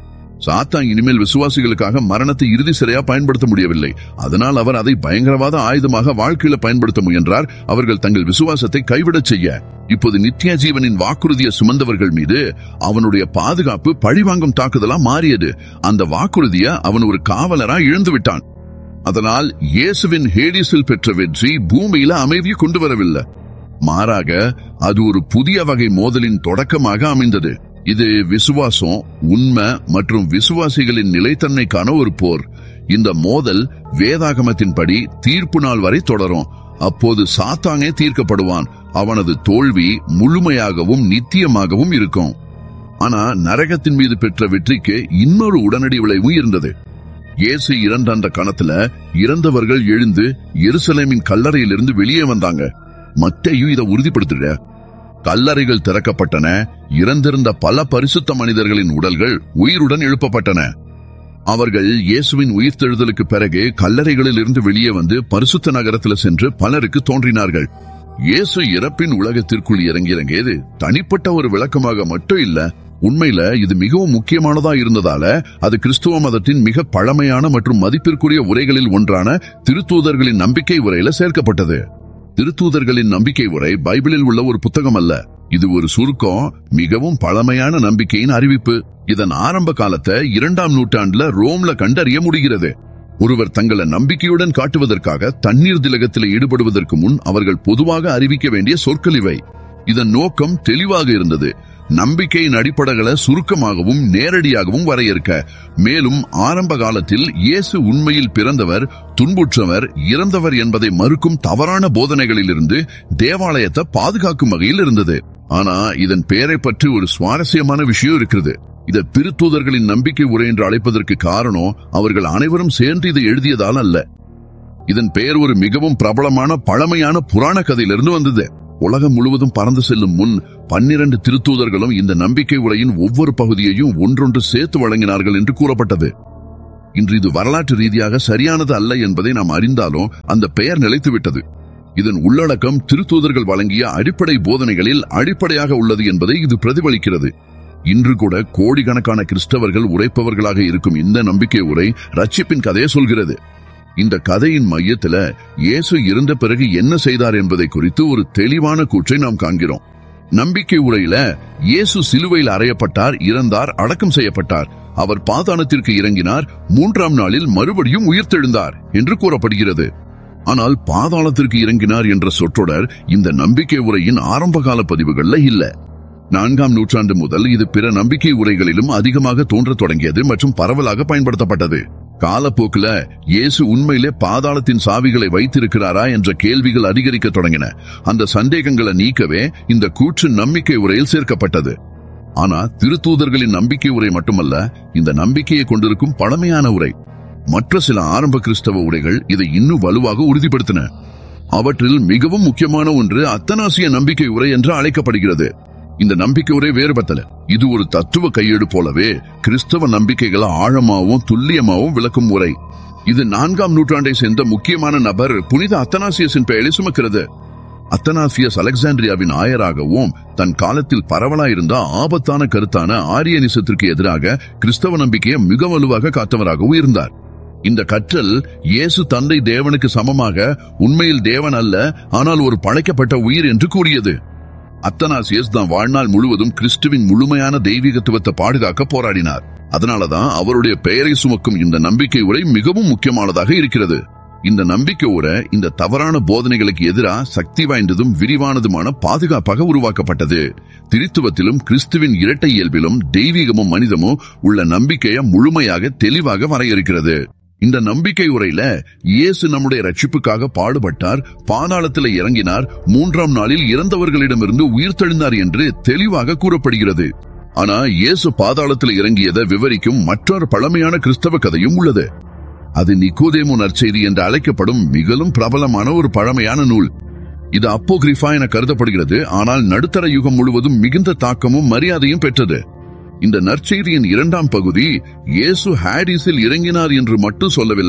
Speaker 1: சாத்தான் இனிமேல் விசுவாசிகளுக்காக மரணத்தை இறுதி சிறையா பயன்படுத்த முடியவில்லை அதனால் அவர் அதை பயங்கரவாத ஆயுதமாக வாழ்க்கையில பயன்படுத்த முயன்றார் அவர்கள் தங்கள் விசுவாசத்தை கைவிடச் செய்ய இப்போது நித்திய ஜீவனின் வாக்குறுதியை சுமந்தவர்கள் மீது அவனுடைய பாதுகாப்பு பழிவாங்கும் தாக்குதலா மாறியது அந்த வாக்குறுதியை அவன் ஒரு காவலரா இழந்து விட்டான் அதனால் இயேசுவின் ஹேடிஸில் பெற்ற வெற்றி பூமியில அமைதியை கொண்டு வரவில்லை மாறாக அது ஒரு புதிய வகை மோதலின் தொடக்கமாக அமைந்தது இது விசுவாசம் உண்மை மற்றும் விசுவாசிகளின் நிலைத்தன்மைக்கான ஒரு போர் இந்த மோதல் வேதாகமத்தின்படி தீர்ப்பு நாள் வரை தொடரும் அப்போது சாத்தானே தீர்க்கப்படுவான் அவனது தோல்வி முழுமையாகவும் நித்தியமாகவும் இருக்கும் ஆனா நரகத்தின் மீது பெற்ற வெற்றிக்கு இன்னொரு உடனடி விளைவு இருந்தது இயேசு இறந்த அந்த கணத்துல இறந்தவர்கள் எழுந்து எருசலேமின் கல்லறையிலிருந்து வெளியே வந்தாங்க மத்தையும் இதை உறுதிப்படுத்துற கல்லறைகள் திறக்கப்பட்டன இறந்திருந்த பல பரிசுத்த மனிதர்களின் உடல்கள் உயிருடன் எழுப்பப்பட்டன அவர்கள் இயேசுவின் உயிர்த்தெழுதலுக்கு பிறகு கல்லறைகளில் இருந்து வெளியே வந்து பரிசுத்த நகரத்தில் சென்று பலருக்கு தோன்றினார்கள் இயேசு இறப்பின் உலகத்திற்குள் இறங்கி இறங்கியது தனிப்பட்ட ஒரு விளக்கமாக மட்டும் இல்ல உண்மையில இது மிகவும் முக்கியமானதா இருந்ததால அது கிறிஸ்துவ மதத்தின் மிக பழமையான மற்றும் மதிப்பிற்குரிய உரைகளில் ஒன்றான திருத்தூதர்களின் நம்பிக்கை உரையில சேர்க்கப்பட்டது திருத்தூதர்களின் நம்பிக்கை உரை பைபிளில் உள்ள ஒரு புத்தகம் அல்ல இது ஒரு சுருக்கம் மிகவும் பழமையான நம்பிக்கையின் அறிவிப்பு இதன் ஆரம்ப காலத்தை இரண்டாம் நூற்றாண்டுல ரோம்ல கண்டறிய முடிகிறது ஒருவர் தங்களை நம்பிக்கையுடன் காட்டுவதற்காக தண்ணீர் திலகத்தில் ஈடுபடுவதற்கு முன் அவர்கள் பொதுவாக அறிவிக்க வேண்டிய சொற்கள் இவை இதன் நோக்கம் தெளிவாக இருந்தது நம்பிக்கையின் அடிப்படைகளை சுருக்கமாகவும் நேரடியாகவும் வரையறுக்க மேலும் ஆரம்ப காலத்தில் இயேசு உண்மையில் பிறந்தவர் துன்புற்றவர் இறந்தவர் என்பதை மறுக்கும் தவறான போதனைகளிலிருந்து தேவாலயத்தை பாதுகாக்கும் வகையில் இருந்தது ஆனா இதன் பெயரை பற்றி ஒரு சுவாரஸ்யமான விஷயம் இருக்கிறது இதை திருத்தூதர்களின் நம்பிக்கை உரை என்று அழைப்பதற்கு காரணம் அவர்கள் அனைவரும் சேர்ந்து இதை எழுதியதால் அல்ல இதன் பெயர் ஒரு மிகவும் பிரபலமான பழமையான புராண கதையிலிருந்து வந்தது உலகம் முழுவதும் பறந்து செல்லும் முன் பன்னிரண்டு திருத்தூதர்களும் இந்த நம்பிக்கை உரையின் ஒவ்வொரு பகுதியையும் ஒன்றொன்று சேர்த்து வழங்கினார்கள் என்று கூறப்பட்டது இன்று இது வரலாற்று ரீதியாக சரியானது அல்ல என்பதை நாம் அறிந்தாலும் அந்த பெயர் நிலைத்துவிட்டது இதன் உள்ளடக்கம் திருத்தூதர்கள் வழங்கிய அடிப்படை போதனைகளில் அடிப்படையாக உள்ளது என்பதை இது பிரதிபலிக்கிறது இன்று கூட கோடிக்கணக்கான கிறிஸ்தவர்கள் உரைப்பவர்களாக இருக்கும் இந்த நம்பிக்கை உரை ரட்சிப்பின் கதையை சொல்கிறது இந்த கதையின் மையத்துல இயேசு இருந்த பிறகு என்ன செய்தார் என்பதை குறித்து ஒரு தெளிவான கூற்றை நாம் காண்கிறோம் நம்பிக்கை உரையில இயேசு சிலுவையில் அறையப்பட்டார் இறந்தார் அடக்கம் செய்யப்பட்டார் அவர் பாதாளத்திற்கு இறங்கினார் மூன்றாம் நாளில் மறுபடியும் உயிர்த்தெழுந்தார் என்று கூறப்படுகிறது ஆனால் பாதாளத்திற்கு இறங்கினார் என்ற சொற்றொடர் இந்த நம்பிக்கை உரையின் ஆரம்பகால பதிவுகள்ல இல்ல நான்காம் நூற்றாண்டு முதல் இது பிற நம்பிக்கை உரைகளிலும் அதிகமாக தோன்றத் தொடங்கியது மற்றும் பரவலாக பயன்படுத்தப்பட்டது காலப்போக்குல இயேசு உண்மையிலே பாதாளத்தின் சாவிகளை வைத்திருக்கிறாரா என்ற கேள்விகள் அதிகரிக்க தொடங்கின அந்த சந்தேகங்களை நீக்கவே இந்த கூற்று நம்பிக்கை உரையில் சேர்க்கப்பட்டது ஆனா திருத்தூதர்களின் நம்பிக்கை உரை மட்டுமல்ல இந்த நம்பிக்கையை கொண்டிருக்கும் பழமையான உரை மற்ற சில ஆரம்ப கிறிஸ்தவ உரைகள் இதை இன்னும் வலுவாக உறுதிப்படுத்தின அவற்றில் மிகவும் முக்கியமான ஒன்று அத்தனாசிய நம்பிக்கை உரை என்று அழைக்கப்படுகிறது இந்த நம்பிக்கை உரை வேறுபட்டல இது ஒரு தத்துவ கையேடு போலவே கிறிஸ்தவ நம்பிக்கைகளை ஆழமாவும் துல்லியமாவும் விளக்கும் உரை இது நான்காம் நூற்றாண்டை சேர்ந்த முக்கியமான நபர் புனித அத்தனாசியஸின் பெயரை சுமக்கிறது அத்தனாசியஸ் அலெக்சாண்ட்ரியாவின் ஆயராகவும் தன் காலத்தில் பரவலாயிருந்த ஆபத்தான கருத்தான ஆரியனிசத்திற்கு எதிராக கிறிஸ்தவ நம்பிக்கையை மிக வலுவாக காத்தவராகவும் இருந்தார் இந்த கற்றல் இயேசு தந்தை தேவனுக்கு சமமாக உண்மையில் தேவன் அல்ல ஆனால் ஒரு படைக்கப்பட்ட உயிர் என்று கூறியது அத்தனாசியஸ் தான் வாழ்நாள் முழுவதும் கிறிஸ்துவின் முழுமையான தெய்வீகத்துவத்தை பாதுகாக்க போராடினார் அதனாலதான் அவருடைய பெயரை சுமக்கும் இந்த நம்பிக்கை உரை மிகவும் முக்கியமானதாக இருக்கிறது இந்த நம்பிக்கை உரை இந்த தவறான போதனைகளுக்கு எதிராக சக்தி வாய்ந்ததும் விரிவானதுமான பாதுகாப்பாக உருவாக்கப்பட்டது திருத்துவத்திலும் கிறிஸ்துவின் இரட்டை இயல்பிலும் தெய்வீகமும் மனிதமும் உள்ள நம்பிக்கையை முழுமையாக தெளிவாக வரையறுக்கிறது இந்த நம்பிக்கை உரையில இயேசு நம்முடைய ரட்சிப்புக்காக பாடுபட்டார் பாதாளத்தில் இறங்கினார் மூன்றாம் நாளில் இறந்தவர்களிடமிருந்து உயிர்த்தெழுந்தார் என்று தெளிவாக கூறப்படுகிறது ஆனா இயேசு பாதாளத்தில் இறங்கியதை விவரிக்கும் மற்றொரு பழமையான கிறிஸ்தவ கதையும் உள்ளது அது நிக்கோதேமு நற்செய்தி என்று அழைக்கப்படும் மிகவும் பிரபலமான ஒரு பழமையான நூல் இது அப்போகிரிஃபா என கருதப்படுகிறது ஆனால் நடுத்தர யுகம் முழுவதும் மிகுந்த தாக்கமும் மரியாதையும் பெற்றது இந்த நற்செய்தியின் இரண்டாம் பகுதி இயேசு ஹாரிஸில் இறங்கினார் என்று மட்டும் சொல்லவில்லை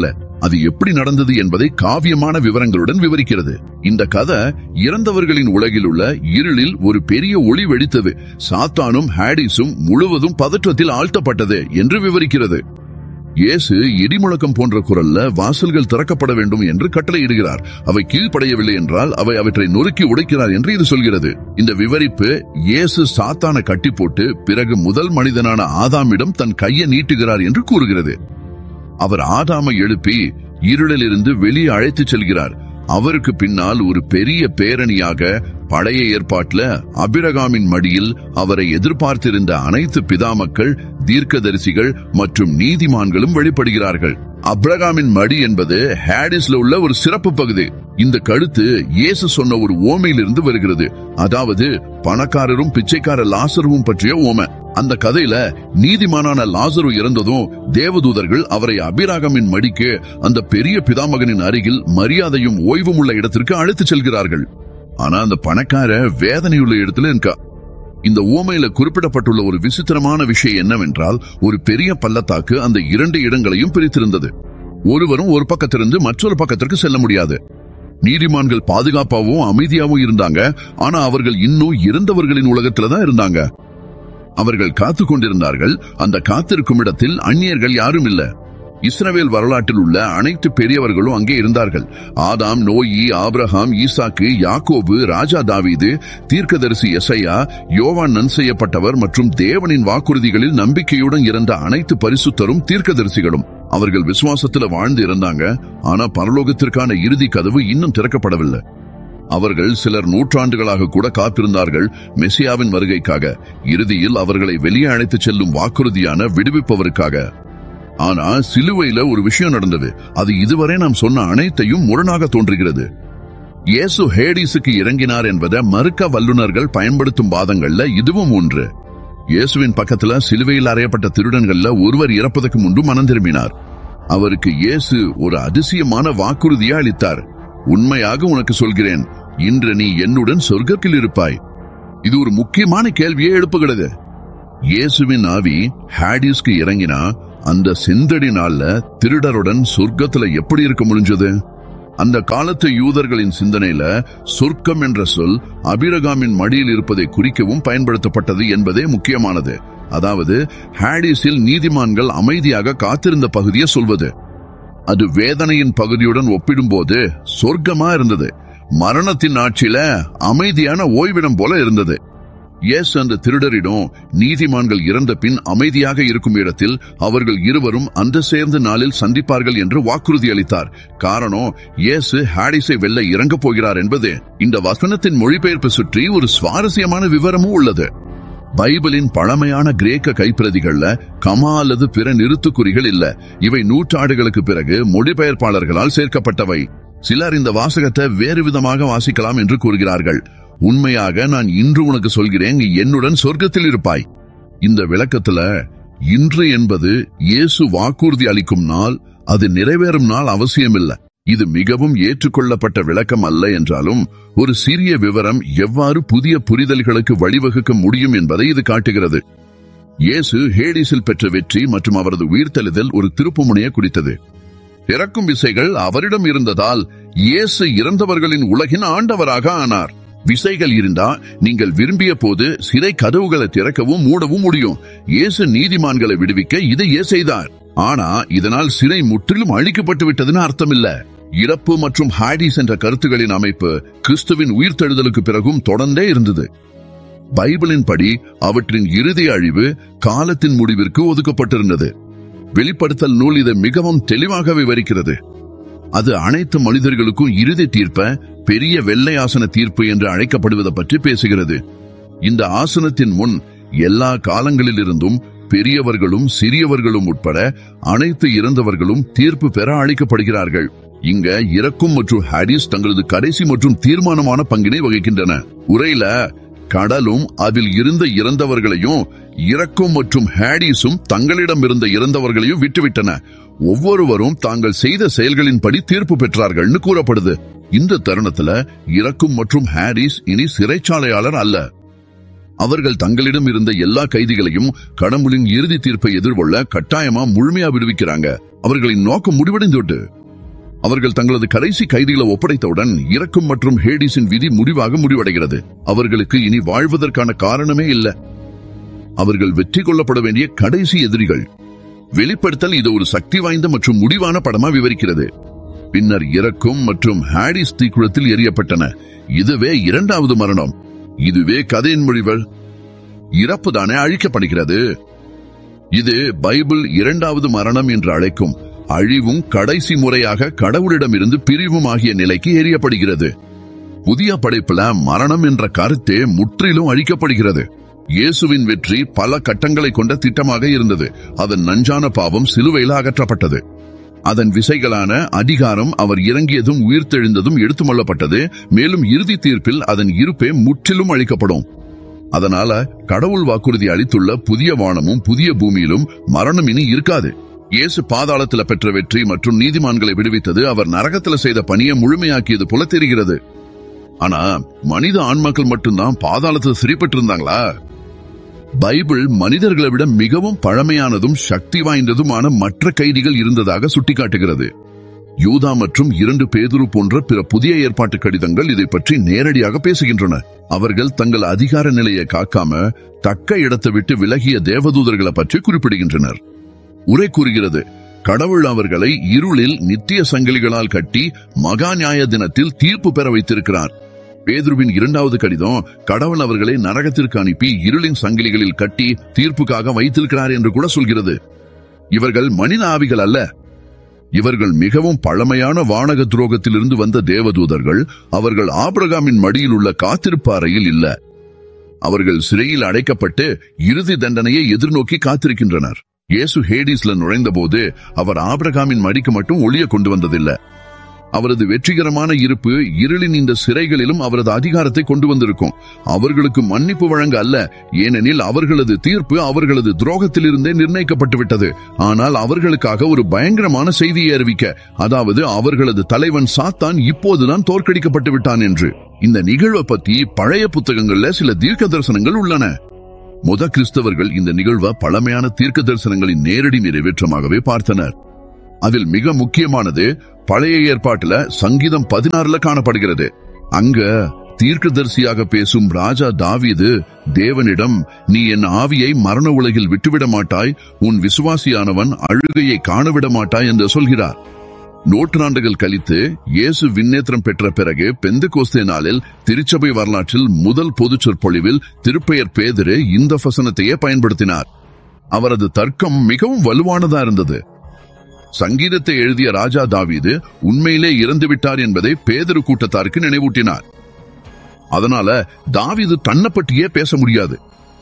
Speaker 1: அது எப்படி நடந்தது என்பதை காவியமான விவரங்களுடன் விவரிக்கிறது இந்த கதை இறந்தவர்களின் உலகில் உள்ள இருளில் ஒரு பெரிய ஒளி வெடித்தது சாத்தானும் ஹாடிஸும் முழுவதும் பதற்றத்தில் ஆழ்த்தப்பட்டது என்று விவரிக்கிறது இயேசு இடிமுழக்கம் போன்ற குரல்ல வாசல்கள் திறக்கப்பட வேண்டும் என்று கட்டளையிடுகிறார் அவை கீழ்ப்படையவில்லை என்றால் அவை அவற்றை நொறுக்கி உடைக்கிறார் என்று இது சொல்கிறது இந்த விவரிப்பு இயேசு சாத்தான கட்டி போட்டு பிறகு முதல் மனிதனான ஆதாமிடம் தன் கையை நீட்டுகிறார் என்று கூறுகிறது அவர் ஆதாமை எழுப்பி இருளிலிருந்து வெளியே அழைத்துச் செல்கிறார் அவருக்கு பின்னால் ஒரு பெரிய பேரணியாக பழைய ஏற்பாட்டுல அபிரகாமின் மடியில் அவரை எதிர்பார்த்திருந்த அனைத்து பிதாமக்கள் தீர்க்கதரிசிகள் மற்றும் நீதிமான்களும் வெளிப்படுகிறார்கள் அப்ரகாமின் மடி என்பது ஹேடிஸ்ல உள்ள ஒரு சிறப்பு பகுதி இந்த கழுத்து இயேசு சொன்ன ஒரு ஓமையிலிருந்து வருகிறது அதாவது பணக்காரரும் பிச்சைக்கார லாசருவும் பற்றிய ஓமை அந்த கதையில நீதிமானான லாசரு இறந்ததும் தேவதூதர்கள் அவரை அபிராகமின் மடிக்கு அந்த பெரிய பிதாமகனின் அருகில் மரியாதையும் ஓய்வும் உள்ள இடத்திற்கு அழைத்துச் செல்கிறார்கள் ஆனா அந்த பணக்கார வேதனையுள்ள இடத்துல இருக்கா இந்த ஓமையில குறிப்பிடப்பட்டுள்ள ஒரு விசித்திரமான விஷயம் என்னவென்றால் ஒரு பெரிய பள்ளத்தாக்கு அந்த இரண்டு இடங்களையும் பிரித்திருந்தது ஒருவரும் ஒரு பக்கத்திலிருந்து மற்றொரு பக்கத்திற்கு செல்ல முடியாது நீதிமான்கள் பாதுகாப்பாகவும் அமைதியாகவும் இருந்தாங்க ஆனா அவர்கள் இன்னும் இறந்தவர்களின் உலகத்துல தான் இருந்தாங்க அவர்கள் காத்துக் கொண்டிருந்தார்கள் அந்த காத்திருக்கும் இடத்தில் அந்நியர்கள் யாரும் இல்ல இஸ்ரவேல் வரலாற்றில் உள்ள அனைத்து பெரியவர்களும் அங்கே இருந்தார்கள் ஆதாம் நோயி ஆபிரகாம் ஈசாக்கு யாக்கோபு ராஜா தாவீது தீர்க்கதரிசி எசையா யோவான் நன் செய்யப்பட்டவர் மற்றும் தேவனின் வாக்குறுதிகளில் நம்பிக்கையுடன் இருந்த அனைத்து பரிசுத்தரும் தீர்க்கதரிசிகளும் அவர்கள் விசுவாசத்துல வாழ்ந்து இருந்தாங்க ஆனா பரலோகத்திற்கான இறுதி கதவு இன்னும் திறக்கப்படவில்லை அவர்கள் சிலர் நூற்றாண்டுகளாக கூட காத்திருந்தார்கள் மெசியாவின் வருகைக்காக இறுதியில் அவர்களை வெளியே அழைத்துச் செல்லும் வாக்குறுதியான விடுவிப்பவருக்காக ஆனா சிலுவையில ஒரு விஷயம் நடந்தது அது இதுவரை நாம் சொன்ன அனைத்தையும் முரணாக தோன்றுகிறது இயேசு ஹேடிஸுக்கு இறங்கினார் என்பதை மறுக்க வல்லுநர்கள் பயன்படுத்தும் வாதங்கள்ல இதுவும் ஒன்று இயேசுவின் பக்கத்துல சிலுவையில் அறையப்பட்ட திருடன்கள்ல ஒருவர் இறப்பதற்கு முன்பு மனம் திரும்பினார் அவருக்கு இயேசு ஒரு அதிசயமான வாக்குறுதியை அளித்தார் உண்மையாக உனக்கு சொல்கிறேன் இன்று நீ என்னுடன் சொர்க்கத்தில் இருப்பாய் இது ஒரு முக்கியமான கேள்வியை எழுப்புகிறது இயேசுவின் ஆவி ஹாடிஸ்க்கு இறங்கினா அந்த செந்தடி நாள்ல திருடருடன் சொர்க்கத்துல எப்படி இருக்க முடிஞ்சது அந்த காலத்து யூதர்களின் சிந்தனையில சொர்க்கம் என்ற சொல் அபிரகாமின் மடியில் இருப்பதை குறிக்கவும் பயன்படுத்தப்பட்டது என்பதே முக்கியமானது அதாவது ஹாடிஸில் நீதிமான்கள் அமைதியாக காத்திருந்த பகுதியை சொல்வது அது வேதனையின் பகுதியுடன் ஒப்பிடும்போது சொர்க்கமா இருந்தது மரணத்தின் ஆட்சியில அமைதியான ஓய்விடம் போல இருந்தது எஸ் அந்த திருடரிடம் நீதிமான்கள் இறந்த பின் அமைதியாக இருக்கும் இடத்தில் அவர்கள் இருவரும் அந்த சேர்ந்த நாளில் சந்திப்பார்கள் என்று வாக்குறுதி அளித்தார் காரணம் இயேசு ஹாடிஸை வெல்ல இறங்கப் போகிறார் என்பது இந்த வசனத்தின் மொழிபெயர்ப்பு சுற்றி ஒரு சுவாரஸ்யமான விவரமும் உள்ளது பைபிளின் பழமையான கிரேக்க கைப்பிரதிகள்ல கமா அல்லது பிற நிறுத்துக்குறிகள் இல்ல இவை நூற்றாண்டுகளுக்கு பிறகு மொழிபெயர்ப்பாளர்களால் சேர்க்கப்பட்டவை சிலர் இந்த வாசகத்தை வேறு விதமாக வாசிக்கலாம் என்று கூறுகிறார்கள் உண்மையாக நான் இன்று உனக்கு சொல்கிறேன் நீ என்னுடன் சொர்க்கத்தில் இருப்பாய் இந்த விளக்கத்துல இன்று என்பது இயேசு வாக்குறுதி அளிக்கும் நாள் அது நிறைவேறும் நாள் அவசியமில்லை இது மிகவும் ஏற்றுக்கொள்ளப்பட்ட விளக்கம் அல்ல என்றாலும் ஒரு சிறிய விவரம் எவ்வாறு புதிய புரிதல்களுக்கு வழிவகுக்க முடியும் என்பதை இது காட்டுகிறது இயேசு ஹேடிஸில் பெற்ற வெற்றி மற்றும் அவரது உயிர்த்தெழுதல் ஒரு திருப்புமுனையை குறித்தது பிறக்கும் விசைகள் அவரிடம் இருந்ததால் இயேசு இறந்தவர்களின் உலகின் ஆண்டவராக ஆனார் விசைகள் இருந்தா நீங்கள் விரும்பிய போது சிறை கதவுகளை திறக்கவும் மூடவும் முடியும் இயேசு நீதிமான்களை விடுவிக்க இதையே செய்தார் ஆனா இதனால் சிறை முற்றிலும் அழிக்கப்பட்டு விட்டதுன்னு அர்த்தமில்ல இறப்பு மற்றும் ஹாடிஸ் என்ற கருத்துகளின் அமைப்பு கிறிஸ்துவின் உயிர்த்தெழுதலுக்கு பிறகும் தொடர்ந்தே இருந்தது பைபிளின் படி அவற்றின் இறுதி அழிவு காலத்தின் முடிவிற்கு ஒதுக்கப்பட்டிருந்தது வெளிப்படுத்தல் நூல் இதை மிகவும் தெளிவாக விவரிக்கிறது அது அனைத்து மனிதர்களுக்கும் இறுதி தீர்ப்ப பெரிய வெள்ளை ஆசன தீர்ப்பு என்று அழைக்கப்படுவதை பற்றி பேசுகிறது இந்த ஆசனத்தின் முன் எல்லா காலங்களிலிருந்தும் பெரியவர்களும் சிறியவர்களும் உட்பட அனைத்து இறந்தவர்களும் தீர்ப்பு பெற அழைக்கப்படுகிறார்கள் இங்க இறக்கும் மற்றும் ஹாரிஸ் தங்களது கடைசி மற்றும் தீர்மானமான பங்கினை வகிக்கின்றன உரையில கடலும் அதில் இருந்த இறந்தவர்களையும் இறக்கும் மற்றும் ஹாடிஸும் தங்களிடம் இருந்த இறந்தவர்களையும் விட்டுவிட்டன ஒவ்வொருவரும் தாங்கள் செய்த செயல்களின்படி தீர்ப்பு பெற்றார்கள்னு கூறப்படுது இந்த தருணத்துல இறக்கும் மற்றும் ஹாரிஸ் இனி சிறைச்சாலையாளர் அல்ல அவர்கள் தங்களிடம் இருந்த எல்லா கைதிகளையும் கடவுளின் இறுதி தீர்ப்பை எதிர்கொள்ள கட்டாயமா முழுமையா விடுவிக்கிறாங்க அவர்களின் நோக்கம் முடிவடைந்து விட்டு அவர்கள் தங்களது கடைசி கைதிகளை ஒப்படைத்தவுடன் இறக்கும் மற்றும் ஹேடிஸின் விதி முடிவாக முடிவடைகிறது அவர்களுக்கு இனி வாழ்வதற்கான காரணமே இல்ல அவர்கள் வெற்றி கொள்ளப்பட வேண்டிய கடைசி எதிரிகள் வெளிப்படுத்தல் இது ஒரு சக்தி வாய்ந்த மற்றும் முடிவான படமா விவரிக்கிறது பின்னர் இறக்கும் மற்றும் ஹாடிஸ் தீக்குளத்தில் எரியப்பட்டன இதுவே இரண்டாவது மரணம் இதுவே கதையின் முடிவுகள் இறப்பு தானே அழிக்கப்படுகிறது இது பைபிள் இரண்டாவது மரணம் என்று அழைக்கும் அழிவும் கடைசி முறையாக கடவுளிடமிருந்து பிரிவும் ஆகிய நிலைக்கு எரியப்படுகிறது புதிய படைப்புல மரணம் என்ற கருத்தே முற்றிலும் அழிக்கப்படுகிறது இயேசுவின் வெற்றி பல கட்டங்களை கொண்ட திட்டமாக இருந்தது அதன் நஞ்சான பாவம் சிலுவையில் அகற்றப்பட்டது அதன் விசைகளான அதிகாரம் அவர் இறங்கியதும் உயிர்த்தெழுந்ததும் எடுத்துமொள்ளப்பட்டது மேலும் இறுதி தீர்ப்பில் அதன் இருப்பே முற்றிலும் அழிக்கப்படும் அதனால கடவுள் வாக்குறுதி அளித்துள்ள புதிய வானமும் புதிய பூமியிலும் மரணம் இனி இருக்காது இயேசு பாதாளத்துல பெற்ற வெற்றி மற்றும் நீதிமான்களை விடுவித்தது அவர் நரகத்துல செய்த பணியை முழுமையாக்கியது போல தெரிகிறது ஆனா மனித ஆன்மாக்கள் மட்டும்தான் பாதாளத்துல சிறைப்பட்டிருந்தாங்களா பைபிள் மனிதர்களை விட மிகவும் பழமையானதும் சக்தி வாய்ந்ததுமான மற்ற கைதிகள் இருந்ததாக சுட்டிக்காட்டுகிறது யூதா மற்றும் இரண்டு பேதுரு போன்ற பிற புதிய ஏற்பாட்டு கடிதங்கள் இதை பற்றி நேரடியாக பேசுகின்றன அவர்கள் தங்கள் அதிகார நிலையை காக்காம தக்க இடத்தை விட்டு விலகிய தேவதூதர்களை பற்றி குறிப்பிடுகின்றனர் உரை கூறுகிறது கடவுள் அவர்களை இருளில் நித்திய சங்கிலிகளால் கட்டி மகா நியாய தினத்தில் தீர்ப்பு பெற வைத்திருக்கிறார் பேதுருவின் இரண்டாவது கடிதம் கடவுள் அவர்களை நரகத்திற்கு அனுப்பி இருளின் சங்கிலிகளில் கட்டி தீர்ப்புக்காக வைத்திருக்கிறார் என்று கூட சொல்கிறது இவர்கள் மனித ஆவிகள் அல்ல இவர்கள் மிகவும் பழமையான வானக துரோகத்திலிருந்து வந்த தேவதூதர்கள் அவர்கள் ஆபிரகாமின் மடியில் உள்ள காத்திருப்பு அறையில் இல்ல அவர்கள் சிறையில் அடைக்கப்பட்டு இறுதி தண்டனையை எதிர்நோக்கி காத்திருக்கின்றனர் இயேசு ஹேடிஸ்ல நுழைந்தபோது அவர் ஆபிரகாமின் மடிக்கு மட்டும் ஒளிய கொண்டு வந்ததில்லை அவரது வெற்றிகரமான இருப்பு இருளின் இந்த சிறைகளிலும் அவரது அதிகாரத்தை கொண்டு வந்திருக்கும் அவர்களுக்கு மன்னிப்பு வழங்க அல்ல ஏனெனில் அவர்களது தீர்ப்பு அவர்களது துரோகத்திலிருந்தே நிர்ணயிக்கப்பட்டு விட்டது ஆனால் அவர்களுக்காக ஒரு பயங்கரமான செய்தியை அறிவிக்க அதாவது அவர்களது தலைவன் சாத்தான் இப்போதுதான் தோற்கடிக்கப்பட்டு விட்டான் என்று இந்த நிகழ்வை பத்தி பழைய புத்தகங்கள்ல சில தீர்க்க தரிசனங்கள் உள்ளன முத கிறிஸ்தவர்கள் இந்த நிகழ்வை பழமையான தீர்க்க தரிசனங்களின் நேரடி நிறைவேற்றமாகவே பார்த்தனர் அதில் மிக முக்கியமானது பழைய ஏற்பாட்டுல சங்கீதம் பதினாறுல காணப்படுகிறது அங்க தீர்க்கதரிசியாக பேசும் ராஜா தாவீது தேவனிடம் நீ என் ஆவியை மரண உலகில் விட்டுவிட மாட்டாய் உன் விசுவாசியானவன் அழுகையை காணவிட மாட்டாய் என்று சொல்கிறார் நூற்றாண்டுகள் கழித்து இயேசு விண்ணேற்றம் பெற்ற பிறகு பெந்து கோஸ்தே நாளில் திருச்சபை வரலாற்றில் முதல் பொது சொற்பொழிவில் திருப்பெயர் பேதிரு இந்த வசனத்தையே பயன்படுத்தினார் அவரது தர்க்கம் மிகவும் வலுவானதா இருந்தது சங்கீதத்தை எழுதிய ராஜா தாவீது உண்மையிலே இறந்து விட்டார் என்பதை பேதரு கூட்டத்தாருக்கு நினைவூட்டினார் அதனால தாவீது தன்னை பற்றியே பேச முடியாது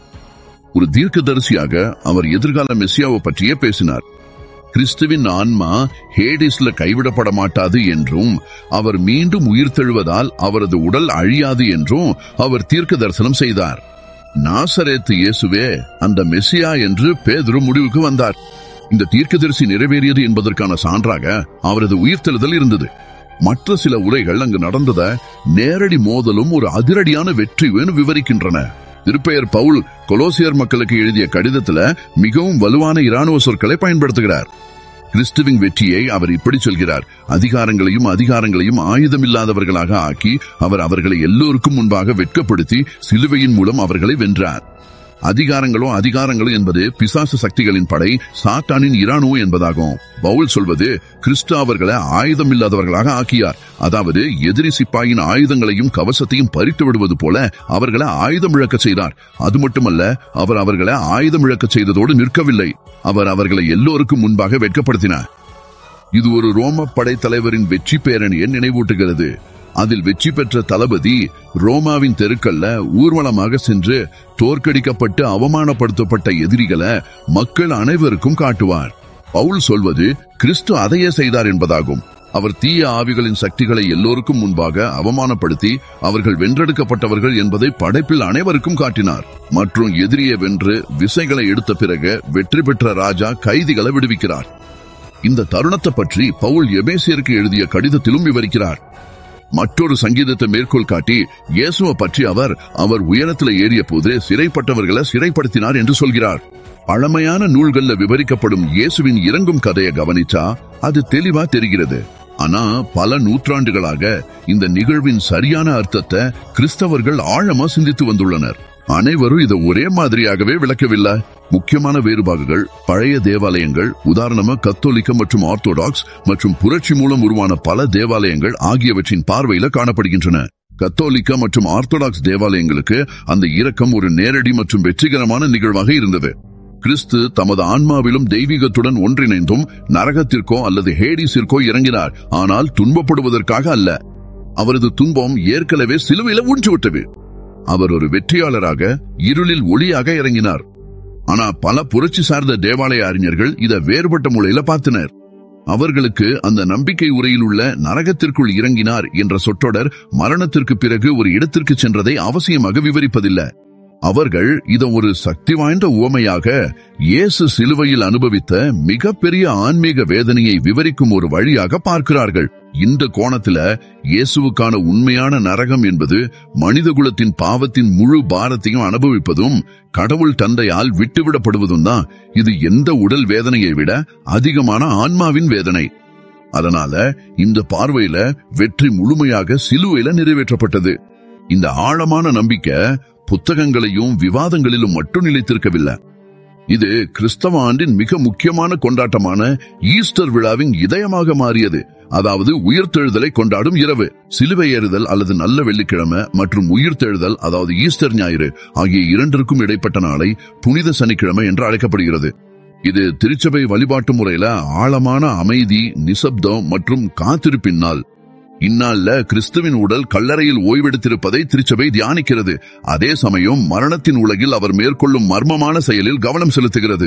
Speaker 1: ஒரு தீர்க்கதரிசியாக அவர் எதிர்கால மெஸ்ஸியாவை பற்றியே பேசினார் கிறிஸ்துவின் ஆன்மா ஹேடிஸ்ல கைவிடப்பட மாட்டாது என்றும் அவர் மீண்டும் உயிர்த்தெழுவதால் அவரது உடல் அழியாது என்றும் அவர் தீர்க்க தரிசனம் செய்தார் நாசரேத்து இயேசுவே அந்த மெஸ்ஸியா என்று பேதுரு முடிவுக்கு வந்தார் இந்த தீர்க்கதரிசி நிறைவேறியது என்பதற்கான சான்றாக அவரது உயிர்த்தெழுதல் இருந்தது மற்ற சில உரைகள் அங்கு நடந்தத நேரடி மோதலும் ஒரு அதிரடியான வெற்றியும் விவரிக்கின்றன திருப்பெயர் பவுல் கொலோசியர் மக்களுக்கு எழுதிய கடிதத்துல மிகவும் வலுவான இராணுவ சொற்களை பயன்படுத்துகிறார் கிறிஸ்துவின் வெற்றியை அவர் இப்படி சொல்கிறார் அதிகாரங்களையும் அதிகாரங்களையும் ஆயுதமில்லாதவர்களாக ஆக்கி அவர் அவர்களை எல்லோருக்கும் முன்பாக வெட்கப்படுத்தி சிலுவையின் மூலம் அவர்களை வென்றார் அதிகாரங்களோ அதிகாரங்களோ என்பது பிசாசு சக்திகளின் படை சாத்தானின் இராணுவ என்பதாகும் பவுல் சொல்வது கிறிஸ்து அவர்களை ஆயுதம் இல்லாதவர்களாக ஆக்கியார் அதாவது எதிரி சிப்பாயின் ஆயுதங்களையும் கவசத்தையும் பறித்து விடுவது போல அவர்களை ஆயுதம் இழக்க செய்தார் அது மட்டுமல்ல அவர் அவர்களை ஆயுதம் இழக்க செய்ததோடு நிற்கவில்லை அவர் அவர்களை எல்லோருக்கும் முன்பாக வெட்கப்படுத்தினார் இது ஒரு ரோம படைத்தலைவரின் வெற்றி பேரணியை நினைவூட்டுகிறது அதில் வெற்றி பெற்ற தளபதி ரோமாவின் தெருக்கல்ல ஊர்வலமாக சென்று தோற்கடிக்கப்பட்டு அவமானப்படுத்தப்பட்ட எதிரிகளை மக்கள் அனைவருக்கும் காட்டுவார் பவுல் சொல்வது கிறிஸ்து அதையே செய்தார் என்பதாகும் அவர் தீய ஆவிகளின் சக்திகளை எல்லோருக்கும் முன்பாக அவமானப்படுத்தி அவர்கள் வென்றெடுக்கப்பட்டவர்கள் என்பதை படைப்பில் அனைவருக்கும் காட்டினார் மற்றும் எதிரியை வென்று விசைகளை எடுத்த பிறகு வெற்றி பெற்ற ராஜா கைதிகளை விடுவிக்கிறார் இந்த தருணத்தை பற்றி பவுல் எபேசியருக்கு எழுதிய கடிதத்திலும் விவரிக்கிறார் மற்றொரு சங்கீதத்தை மேற்கோள் காட்டி இயேசுவை பற்றி அவர் அவர் உயரத்தில் ஏறிய போது சிறைப்பட்டவர்களை சிறைப்படுத்தினார் என்று சொல்கிறார் பழமையான நூல்கள்ல விவரிக்கப்படும் இயேசுவின் இறங்கும் கதையை கவனிச்சா அது தெளிவா தெரிகிறது ஆனா பல நூற்றாண்டுகளாக இந்த நிகழ்வின் சரியான அர்த்தத்தை கிறிஸ்தவர்கள் ஆழமா சிந்தித்து வந்துள்ளனர் அனைவரும் இதை ஒரே மாதிரியாகவே விளக்கவில்லை முக்கியமான வேறுபாடுகள் பழைய தேவாலயங்கள் உதாரணமா கத்தோலிக்க மற்றும் ஆர்த்தோடாக்ஸ் மற்றும் புரட்சி மூலம் உருவான பல தேவாலயங்கள் ஆகியவற்றின் பார்வையில காணப்படுகின்றன கத்தோலிக்க மற்றும் ஆர்த்தோடாக்ஸ் தேவாலயங்களுக்கு அந்த இரக்கம் ஒரு நேரடி மற்றும் வெற்றிகரமான நிகழ்வாக இருந்தது கிறிஸ்து தமது ஆன்மாவிலும் தெய்வீகத்துடன் ஒன்றிணைந்தும் நரகத்திற்கோ அல்லது ஹேடிஸிற்கோ இறங்கினார் ஆனால் துன்பப்படுவதற்காக அல்ல அவரது துன்பம் ஏற்கனவே சிலுவையில ஊன்றுவிட்டது அவர் ஒரு வெற்றியாளராக இருளில் ஒளியாக இறங்கினார் ஆனா பல புரட்சி சார்ந்த தேவாலய அறிஞர்கள் இதை வேறுபட்ட முறையில பார்த்தனர் அவர்களுக்கு அந்த நம்பிக்கை உரையில் உள்ள நரகத்திற்குள் இறங்கினார் என்ற சொற்றொடர் மரணத்திற்கு பிறகு ஒரு இடத்திற்கு சென்றதை அவசியமாக விவரிப்பதில்லை அவர்கள் இதை ஒரு சக்தி வாய்ந்த உவமையாக இயேசு சிலுவையில் அனுபவித்த மிகப்பெரிய ஆன்மீக வேதனையை விவரிக்கும் ஒரு வழியாக பார்க்கிறார்கள் இந்த கோணத்துல இயேசுவுக்கான உண்மையான நரகம் என்பது மனிதகுலத்தின் பாவத்தின் முழு பாரத்தையும் அனுபவிப்பதும் கடவுள் தந்தையால் விட்டுவிடப்படுவதும் தான் இது எந்த உடல் வேதனையை விட அதிகமான ஆன்மாவின் வேதனை அதனால இந்த பார்வையில வெற்றி முழுமையாக சிலுவையில நிறைவேற்றப்பட்டது இந்த ஆழமான நம்பிக்கை புத்தகங்களையும் விவாதங்களிலும் மட்டும் நிலைத்திருக்கவில்லை இது கிறிஸ்தவ ஆண்டின் மிக முக்கியமான கொண்டாட்டமான ஈஸ்டர் விழாவின் இதயமாக மாறியது அதாவது உயிர்த்தெழுதலை கொண்டாடும் இரவு சிலுவை ஏறுதல் அல்லது நல்ல வெள்ளிக்கிழமை மற்றும் உயிர்த்தெழுதல் அதாவது ஈஸ்டர் ஞாயிறு ஆகிய இரண்டிற்கும் இடைப்பட்ட நாளை புனித சனிக்கிழமை என்று அழைக்கப்படுகிறது இது திருச்சபை வழிபாட்டு முறையில ஆழமான அமைதி நிசப்தம் மற்றும் காத்திருப்பின் நாள் இந்நாள்ல கிறிஸ்துவின் உடல் கல்லறையில் ஓய்வெடுத்திருப்பதை திருச்சபை தியானிக்கிறது அதே சமயம் மரணத்தின் உலகில் அவர் மேற்கொள்ளும் மர்மமான செயலில் கவனம் செலுத்துகிறது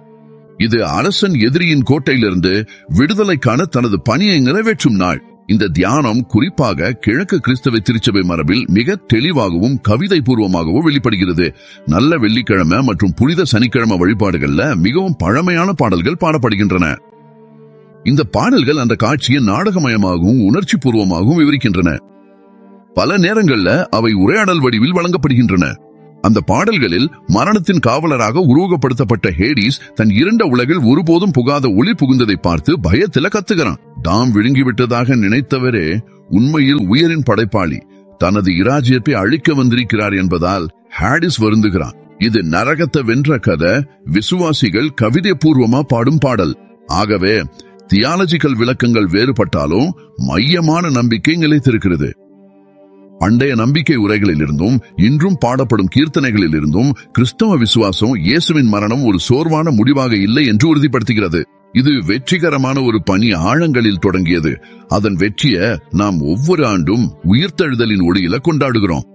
Speaker 1: இது அரசன் எதிரியின் கோட்டையிலிருந்து விடுதலைக்கான தனது பணியை நிறைவேற்றும் நாள் இந்த தியானம் குறிப்பாக கிழக்கு கிறிஸ்தவ திருச்சபை மரபில் மிக தெளிவாகவும் கவிதை பூர்வமாகவும் வெளிப்படுகிறது நல்ல வெள்ளிக்கிழமை மற்றும் புனித சனிக்கிழமை வழிபாடுகள்ல மிகவும் பழமையான பாடல்கள் பாடப்படுகின்றன இந்த பாடல்கள் அந்த காட்சியை நாடகமயமாகவும் உணர்ச்சி பூர்வமாகவும் விவரிக்கின்றன பல நேரங்கள்ல அவை உரையாடல் வடிவில் வழங்கப்படுகின்றன அந்த பாடல்களில் மரணத்தின் காவலராக உருவகப்படுத்தப்பட்ட ஹேடிஸ் தன் இருண்ட உலகில் ஒருபோதும் புகாத ஒளி புகுந்ததை பார்த்து பயத்தில கத்துகிறான் தாம் விழுங்கிவிட்டதாக நினைத்தவரே உண்மையில் உயரின் படைப்பாளி தனது இராஜ்யத்தை அழிக்க வந்திருக்கிறார் என்பதால் ஹாடிஸ் வருந்துகிறான் இது நரகத்தை வென்ற கதை விசுவாசிகள் கவிதை பூர்வமா பாடும் பாடல் ஆகவே தியாலஜிக்கல் விளக்கங்கள் வேறுபட்டாலும் மையமான நம்பிக்கை நிலைத்திருக்கிறது பண்டைய நம்பிக்கை உரைகளிலிருந்தும் இன்றும் பாடப்படும் கீர்த்தனைகளிலிருந்தும் கிறிஸ்தவ விசுவாசம் இயேசுவின் மரணம் ஒரு சோர்வான முடிவாக இல்லை என்று உறுதிப்படுத்துகிறது இது வெற்றிகரமான ஒரு பணி ஆழங்களில் தொடங்கியது அதன் வெற்றியை நாம் ஒவ்வொரு ஆண்டும் உயிர்த்தெழுதலின் ஒளியில கொண்டாடுகிறோம்